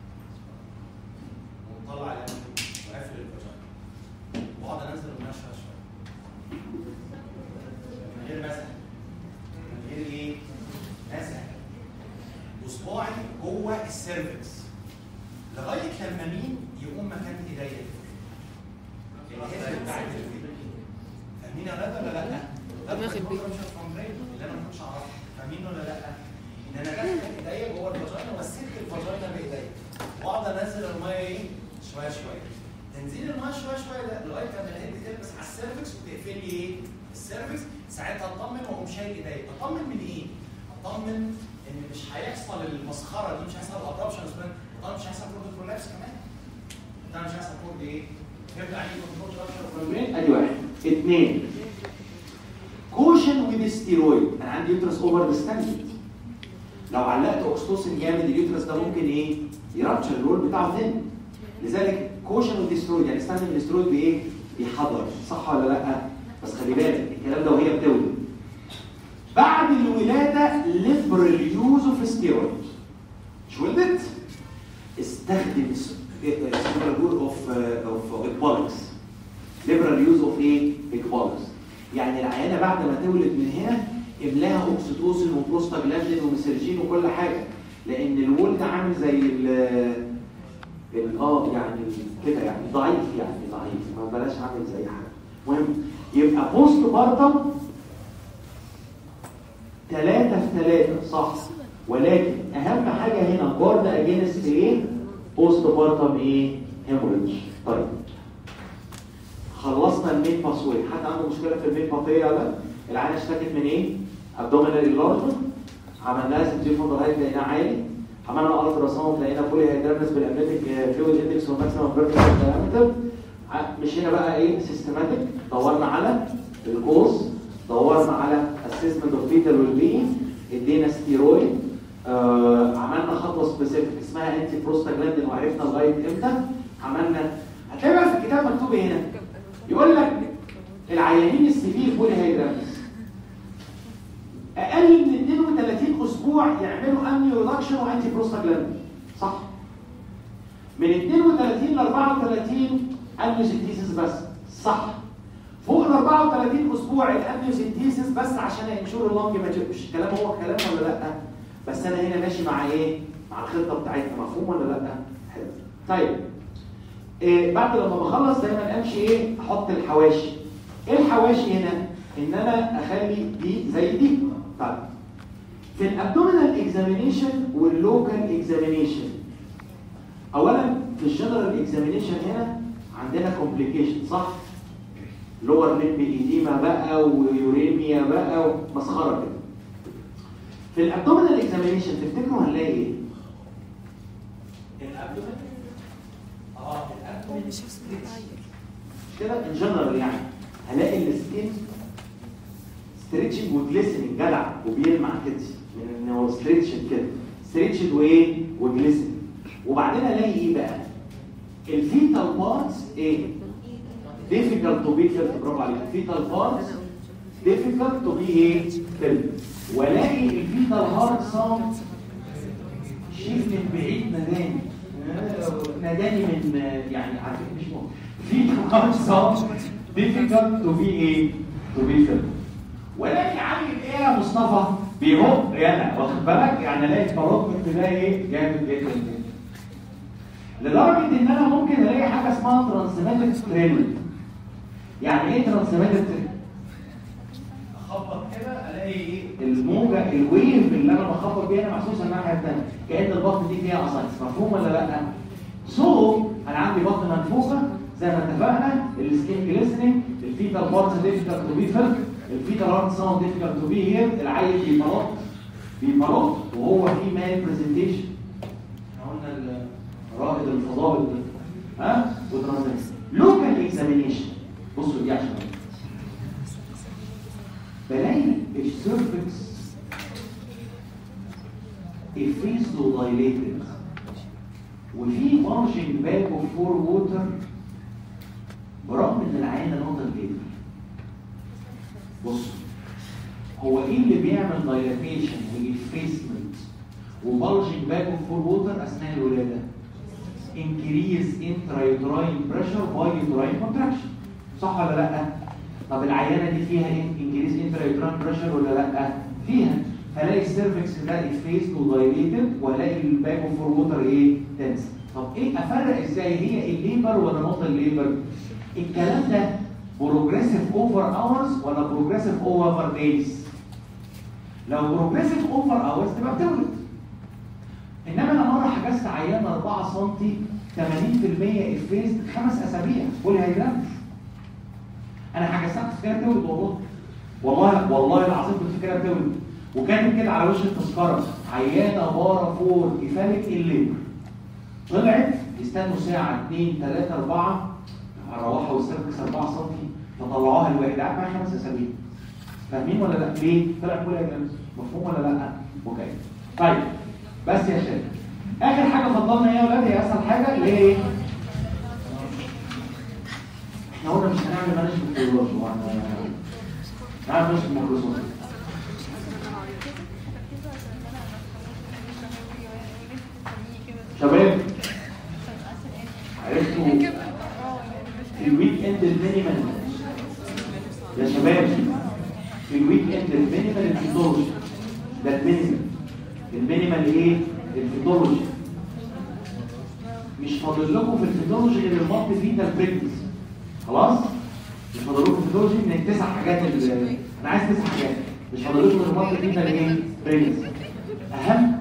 ومطلع الانف وقافل الفاجاينا واقعد انزل الميه شويه شويه من غير مسح من غير ايه؟ مسح وصباعي جوه السيرفكس لغايه لما مين يقوم مكان ايديا الهيد بتاعت الفيل. فاهمين يا ولاد ولا لا؟ ده دماغ الكنترول البيت. رابشر فاميلي اللي انا ما كنتش اعرفه فاهمين ولا لا؟ ان انا دخلت ايديا جوه الفاجينا وسدت الفاجينا بايديا واقعد انزل الميه ايه؟ شويه شويه تنزيل الميه شويه شويه ده لغايه لما الهيد تلبس على السيرفكس وتقفل لي ايه؟ السيرفكس ساعتها اطمن واقوم شايل ايديا اطمن من ايه؟ اطمن ان مش هيحصل المسخره دي مش هيحصل الابربشن اطمن مش هيحصل كورد كولابس كمان ده مش هيحصل كورد ايه؟ فهمت يعني ايه كنترول رابشر ادي واحد اثنين كوشن وذ ستيرويد انا عندي يوترس اوفر ديستنشن لو علقت اوكسيتوسين جامد اليوترس ده ممكن ايه يرابشر الرول بتاعه ثن لذلك كوشن وذ ستيرويد يعني استخدم الاسترويد بايه بيحضر صح ولا لا بس خلي بالك الكلام ده وهي بتولد بعد الولاده ليبرال يوز اوف ستيرويد مش ولدت استخدم سوبر اوف اوف اكبالكس ليبرال يوز اوف ايه؟ اكبالكس يعني العيانه بعد ما تولد من هنا املاها اوكسيتوسين وبروستاجلاندين ومسرجين وكل حاجه لان الولد عامل زي ال ال- اه يعني كده يعني ضعيف يعني ضعيف ما بلاش عامل زي حاجه المهم يبقى بوست بارتم ثلاثة في ثلاثة صح ولكن أهم حاجة هنا جارد أجينست إيه؟ بوست بارتم إيه؟ هيموريدج طيب خلصنا المين باسوي حد عنده مشكلة في المين باسوي ولا العينة اشتكت من إيه؟ أبدومينال انلارجمنت عملناها سنتريفون رايت لقيناه عالي عملنا الترا ساوند لقينا بولي هيدرنس بالامنتيك فلويد اندكس وماكسيمم فيرتيكال دايمتر مشينا بقى ايه سيستماتيك دورنا على الكوز دورنا على اسسمنت اوف فيتال ويل بينج ادينا ستيرويد آه عملنا خطوه سبيسيفيك اسمها انتي بروستاجلاندين وعرفنا لغايه امتى عملنا هتلاقي بقى في الكتاب مكتوب إيه هنا يقول لك العيانين السيفير بولي هيدرنس اقل من 32 اسبوع يعملوا امنيو ريدكشن وانتي بروستاجلاندين صح من 32 ل 34 امنيوسينتيسيس بس صح فوق ال 34 اسبوع الامنيوسينتيسيس بس عشان ينشر اللنج ما تبقش الكلام هو الكلام ولا لا بس انا هنا ماشي مع ايه مع الخطه بتاعتنا مفهوم ولا لا حلو طيب إيه بعد لما بخلص دايما امشي ايه احط الحواشي ايه الحواشي هنا ان انا اخلي دي زي دي طيب في الابدومينال اكزامينيشن واللوكال اكزامينيشن اولا في الجنرال اكزامينيشن هنا عندنا كومبليكيشن صح لور ليمب ايديما بقى ويوريميا بقى ومسخره كده في الابدومينال اكزامينيشن تفتكروا هنلاقي ايه الابدومين اه الابدومين مش هسمع عيل كده ان جنرال يعني هلاقي السكين ستريتشنج وجليسننج جدع وبيلمع كده من ان هو ستريتشنج كده ستريتشنج وايه وجليسننج وبعدين الاقي ايه بقى الفيتال بارتس ايه difficult to be filled برافو عليك الفيتال بارتس difficult to be ايه filled والاقي الفيتال هارت ساوند شيء من بعيد ناداني آه، ناداني من آه، يعني عارف مش مهم في هارت ساوند difficult to be ايه to be filled ولكن عامل ايه يا مصطفى بيهق يانا واخد بالك يعني الاقي الباروت ده ايه جامد جدا جدا لدرجه ان انا ممكن الاقي حاجه اسمها ترانسميتد تريل يعني ايه ترانسميتد تريل اخبط كده الاقي ايه الموجه الويف اللي انا بخبط بيها انا محسوسه الناحيه الثانيه كان البطن دي فيها اسايتس مفهوم ولا لا سو انا عندي بطن منفوخه زي ما اتفقنا السكين جليسنينج الفيتال بارتس ديفيكالت تو بي فيلد الفيتال هارت ساوند ديفيكالت تو بي هير العيل بيبلط بيبلط وهو في مال برزنتيشن احنا قلنا الرائد الفضائي ده ها وترانزيت لوكال اكزامينيشن بصوا دي عشان بلاقي السيرفكس الفيس له دايليتد وفي مارجن باك اوف فور ووتر برغم ان العينه نقطه الليل بص هو ايه اللي بيعمل دايلاتيشن وافيسمنت وبالجنج باك اوف فور ووتر اثناء الولاده انكريز انترايوتراين بريشر باي يوتراين كونتراكشن صح ولا لا طب العيانه دي فيها انكريز انترايوتراين بريشر ولا لا فيها فلاقي السيرفكس ده افيس ودايليتد والاقي الباك اوف فور ووتر ايه تنس طب ايه افرق ازاي هي الليبر ولا نقطه الليبر الكلام ده بروجريسيف اوفر اورز ولا بروجريسيف اوفر دايز لو بروجريسيف اوفر اورز تبقى بتولد انما انا مره حجزت عيان 4 سم 80% افيس خمس اسابيع بولي هيدرامش انا حجزتها كنت فاكرها بتولد والله والله والله العظيم كنت فاكرها بتولد وكاتب كده على وش التذكره عيانه بارا فور كفالك الليبر طلعت يستنوا ساعه 2 3 4 روحها والسيرفكس 4 سم فطلعوها الواحد قعد معايا خمس اسابيع فاهمين ولا لا؟ ليه؟ طلع كل جنس مفهوم ولا لا؟ اوكي طيب بس يا شباب اخر حاجه فضلنا ايه يا ولاد هي اسهل حاجه اللي هي ايه؟ احنا قلنا مش هنعمل مانجمنت للوش واحنا نعمل مانجمنت مايكروسوفت شباب عرفتوا في الويك اند المينيمال يا شباب في الويك اند المينيمال الفيتولوجي ده المينيمال المينيمال ايه الفيتولوجي مش فاضل لكم في الفيتولوجي غير المالتي فيتال بريكنس خلاص مش فاضل لكم في الفيتولوجي من التسع حاجات اللي انا عايز تسع حاجات مش فاضل لكم غير المالتي فيتال ايه بريكنس اهم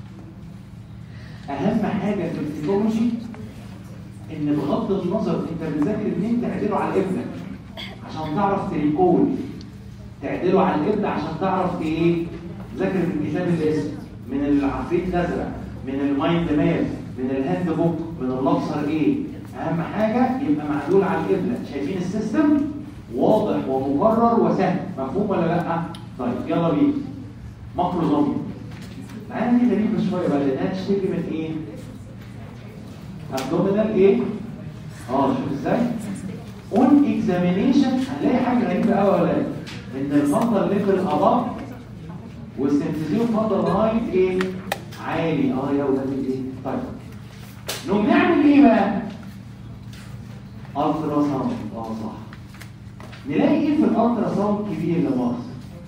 اهم حاجه في الفيتولوجي ان بغض النظر انت بتذاكر منين تعدله على الابن عشان تعرف تريكول تعدله على الابن عشان تعرف ايه تذاكر من كتاب الاسم من العفريت الازرق من المايند ماب من الهاند بوك من اللبصر ايه اهم حاجه يبقى معدول على الابن شايفين السيستم واضح ومكرر وسهل مفهوم ولا لا طيب يلا بينا ماكروزومي العينه دي غريبه شويه بقى لانها تشتكي من ايه ابدومينال ايه اه شوف ازاي اون اكزامينيشن هنلاقي حاجه غريبه قوي ولا ان الفضل ليفل اباف والسنتيزيوم فضل لغايه ايه عالي اه يا ولاد ايه طيب نقوم نعمل ايه بقى الترا ساوند اه صح نلاقي ايه في الالترا ساوند كبير لمؤاخذه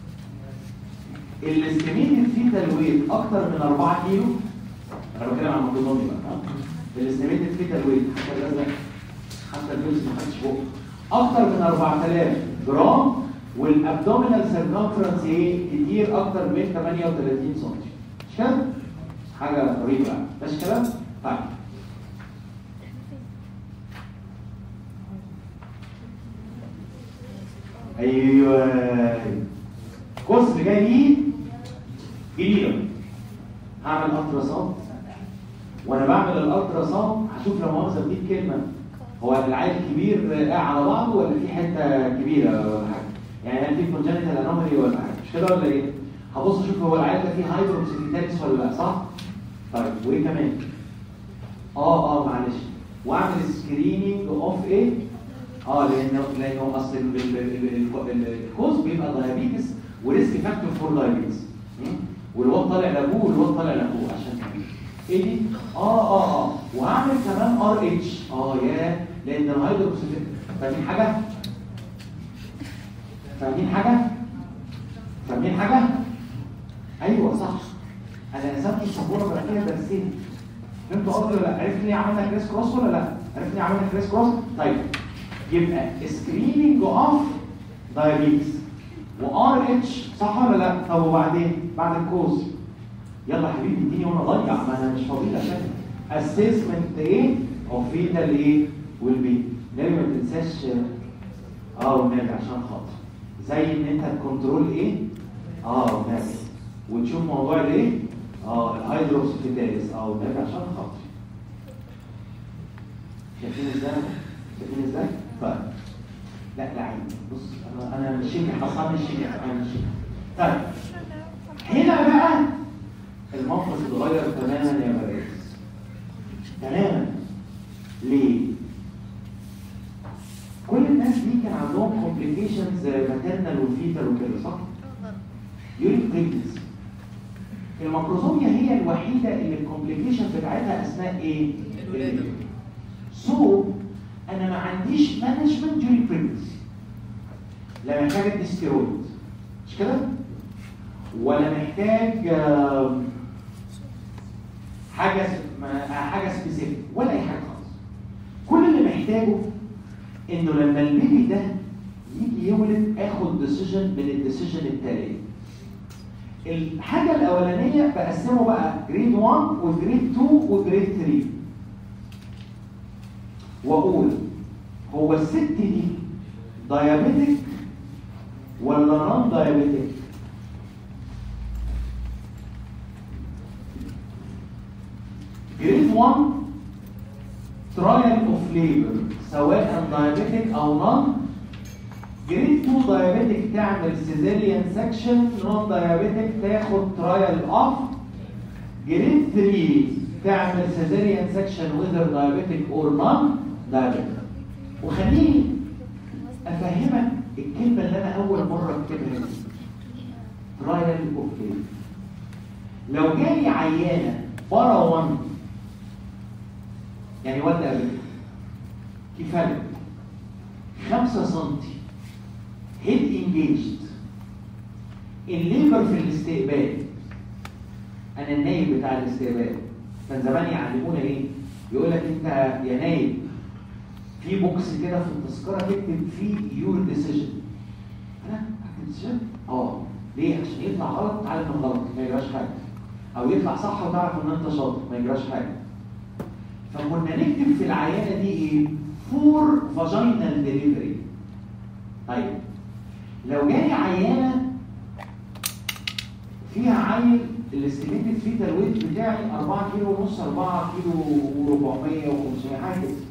الاستيميتد فيتال ويت اكتر من 4 كيلو انا بتكلم عن المنظومه بقى ها الاستيميتد فيتال ويت حتى الازرق حتى الجزء ما خدش بقه اكتر من 4000 جرام والابدومينال سيركمفرنس ايه كتير اكتر من 38 سم مش كده حاجه غريبه ماشي كده طيب ايوه الكورس اللي جاي ليه جديده هعمل الترا ساوند وانا بعمل الالترا ساوند هشوف لو مؤاخذه بديك كلمه هو العيل كبير قاع على بعضه ولا في حته كبيره ولا حاجه يعني هل في كونجنتال انومالي ولا حاجه مش كده ولا ايه هبص اشوف هو العيل ده فيه هايبروكسيتاتس ولا لا صح طيب وايه كمان اه اه معلش واعمل سكريننج اوف ايه اه لانه لانه اصل ال- ال- ال- ال- ال- الكوز بيبقى دايابيتس وريسك فاكتور فور دايابيتس والواد طالع لابوه والواد طالع لاخوه عشان كده ايه دي؟ اه اه اه وهعمل كمان ار اتش اه يا لان الهيدروكسيد فاهمين حاجه؟ فاهمين حاجه؟ فاهمين حاجه؟ ايوه صح انا رسمت السبوره بقى فيها درسين فهمتوا قصدي ولا لا؟ عرفت ليه عملنا كريس كروس ولا لا؟ عرفت ليه عملنا كريس كروس؟ طيب يبقى سكريننج اوف دايابيتس وار اتش صح ولا لا؟ طب وبعدين بعد الكوز يلا يا حبيبي اديني وانا ضيع ما انا مش فاضي عشان اسسمنت ايه او فيتال ايه والبي نبي ما تنساش اه والنبي عشان خاطر زي ان انت تكنترول ايه اه نافع وتشوف موضوع الايه اه الهيدروكسيفيتاليس اه نافع عشان خاطر شايفين ازاي شايفين ازاي طيب لا لا عيب بص انا انا مش شيكي حصل مش شيكي انا مش شيكي طيب هنا بقى الموقف اتغير تماما يا باريس تماما ليه كل الناس دي كان عندهم كومبليكيشنز ماترنال وفيتال وكده صح يوريك بريجنسي الميكروزوميا هي الوحيده اللي الكومبليكيشن بتاعتها اثناء ايه الولادة. سو انا ما عنديش مانجمنت ديورينج بريجنسي لا محتاج ادي ستيرويد مش كده ولا محتاج آم، حاجه س- ما- حاجه سبيسيفيك ولا اي حاجه خالص كل اللي محتاجه انه لما البيبي ده يجي يولد اخد ديسيجن من الديسيجن التاليه الحاجه الاولانيه بقسمه بقى جريد 1 وجريد 2 وجريد 3 واقول هو الست دي دايابيتك ولا نون دايابيتك جريد 1 ترايل اوف ليبر سواء دايابيتك او نون جريد 2 دايابيتك تعمل سيزيريان سكشن نون دايابيتك تاخد ترايل اوف جريد 3 تعمل سيزيريان سكشن وذر دايابيتك اور نون دايابيتك وخليني افهمك الكلمه اللي انا اول مره اكتبها دي ترايل اوف ليبر لو جالي عيانه برا 1 يعني واد قبل كفايه 5 سم هيد انجيجد الليبر في الاستقبال انا النايب بتاع الاستقبال كان زمان يعلمونا ايه يقول لك انت يا نايب في بوكس كده في التذكره تكتب فيه يور ديسيجن انا اكتب ديسيجن اه ليه عشان يطلع غلط تعرف انه غلط ما يجراش حاجه او يطلع صح وتعرف ان انت شاطر ما يجراش حاجه فكنا نكتب في العيانه دي ايه فور فاجينال ديليفري طيب لو جالي عيانه فيها عيل الاستيميتد فيتال ويت بتاعي 4 كيلو ونص 4 كيلو و400 و500 حاجه كده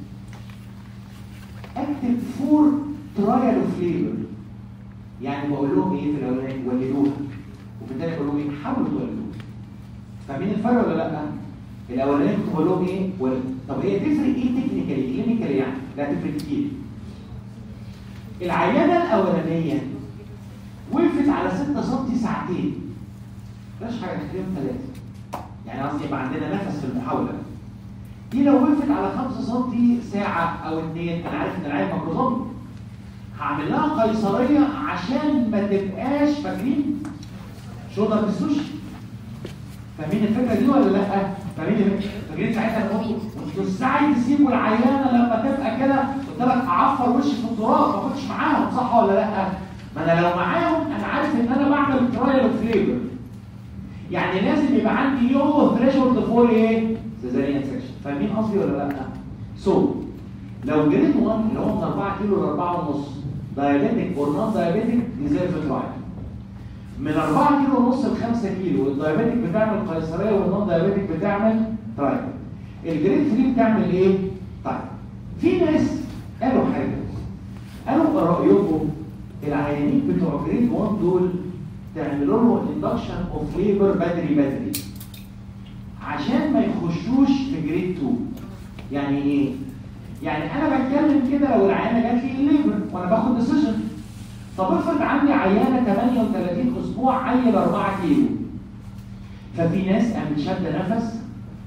اكتب فور ترايل اوف ليبر يعني بقول لهم ايه في الاولاني ولدوها وفي الثاني بقول لهم ايه حاولوا تولدوها فاهمين الفرق ولا لا؟ الاولاني كنت بقول لهم ايه ولد طب هي تفرق ايه تكنيكالي كلينيكالي يعني لا تفرق كتير العيانه الاولانيه وقفت على 6 سم ساعتين مش حاجه تخليهم ثلاثه يعني قصدي يبقى عندنا نفس في المحاوله دي لو وقفت على 5 سم ساعه او اثنين انا عارف ان العيان ميكروزوم هعمل لها قيصريه عشان ما تبقاش فاكرين شولدر بالسوشي فاهمين الفكره دي ولا لا؟ فاهمين الفكرة؟ فاكرين ساعتها انا قلت انتوا ازاي تسيبوا العيانه لما تبقى كده قلت لك اعفر وشي في التراب ما كنتش معاهم صح ولا لا؟ ما انا لو معاهم انا عارف ان انا بعمل ترايل اوف ليبر يعني لازم يبقى عندي لو ثريشولد فور ايه؟ سيزاريان سكشن فاهمين قصدي ولا لا؟ سو so, لو جريت 1 اللي هو من 4 كيلو ل 4 ونص دايابيتك اور نون دايابيتك ديزيرف ترايل من 4 كيلو ونص ل 5 كيلو الدايابيتك بتعمل قيصريه والنون دايابيتك بتعمل ترايل الجريد 3 بتعمل ايه؟ طيب في ناس قالوا حاجه قالوا رايكم العيانين بتوع جريد 1 دول تعملوا لهم اندكشن اوف ليبر بدري بدري عشان ما يخشوش في جريد 2 يعني ايه؟ يعني انا بتكلم كده لو العيانه جات لي الليبر وانا باخد ديسيجن طب افرض عندي عيانه 38 اسبوع عيل 4 كيلو ففي ناس قامت شاده نفس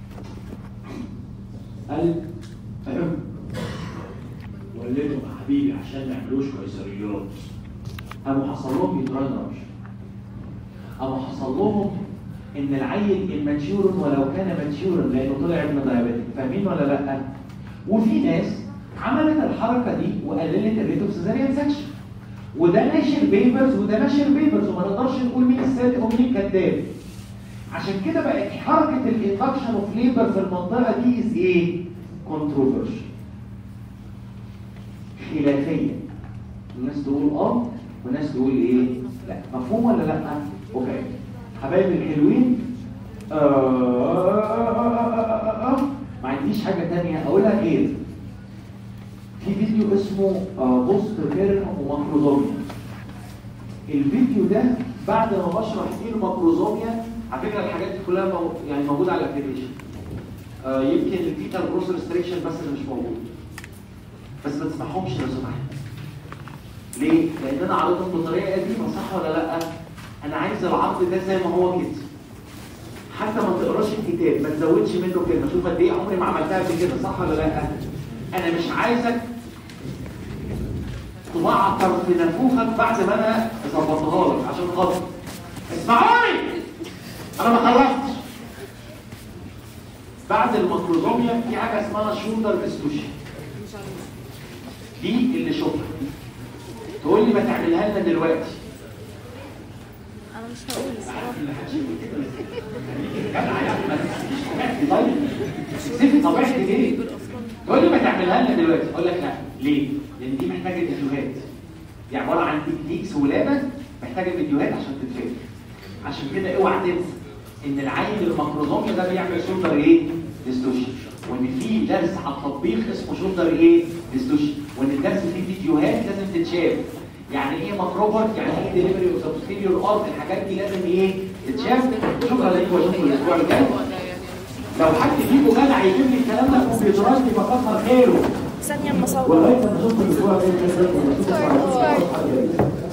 قال فاهم ولدهم يا حبيبي عشان ما يعملوش قيصريات قاموا حصل لهم يوتراين رش قاموا حصل لهم ان العيل الماتشور ولو كان ماتشورا لانه طلع ابن دايابيتك فاهمين ولا لا؟ وفي ناس عملت الحركه دي وقللت الريت اوف سيزاريان سكشن وده ناشر بيبرز وده ناشر بيبرز وما نقدرش نقول مين الصادق ومين الكذاب عشان كده بقت حركه الاندكشن اوف ليبر في المنطقه دي از ايه؟ كونتروفيرشال خلافيه الناس تقول اه وناس تقول لي ايه لا مفهوم ولا لا اوكي حبايبي الحلوين آه ما عنديش حاجه تانية اقولها غير في فيديو اسمه بوست كيرن وماكروزوميا الفيديو ده بعد ما بشرح فيه الماكروزوميا على فكره الحاجات دي كلها مو... يعني موجوده على الابلكيشن آه يمكن الفيتال بروس ريستريكشن بس اللي مش موجود بس ما تسمعهمش لو سمحت ليه؟ لان انا عرضتهم بالطريقه دي ما صح ولا لا؟ انا عايز العرض ده زي ما هو كده حتى ما تقراش الكتاب ما تزودش منه كلمه شوف قد ايه عمري ما عملتها قبل كده صح ولا لا؟ انا مش عايزك تبعتر في نافوخك بعد ما انا ظبطتها لك عشان خاطر اسمعوني انا ما خلصتش بعد الميكروزوميا في حاجه اسمها شولدر ديستوشن دي اللي شوفها تقول لي ما تعملها لنا دلوقتي انا مش هقول الصراحه طيب سيبي طبيعتك ايه؟ تقول لي ما تعملها لنا دلوقتي اقول لك لا ليه؟ لان دي محتاجه فيديوهات دي عباره عن تكنيكس ولعبه محتاجه فيديوهات عشان تتفهم عشان كده اوعى تنسى ان العيل الميكروزوميا ده بيعمل شولدر ايه؟ ديستوشن وان في درس على التطبيق اسمه شولدر ايه؟ ديستوشن وان الدرس فيه فيديوهات لازم تتشاف يعني ايه ماكروبر يعني ايه ديليفري وسبستيريور ارت الحاجات دي لازم ايه تتشاف شكرا لكم واشوفكم الاسبوع الجاي لو حد فيكم جدع يجيب لي الكلام ده كمبيوترات يبقى كتر خيره ثانيه اما اصور ولغايه ما اشوفكم الاسبوع الجاي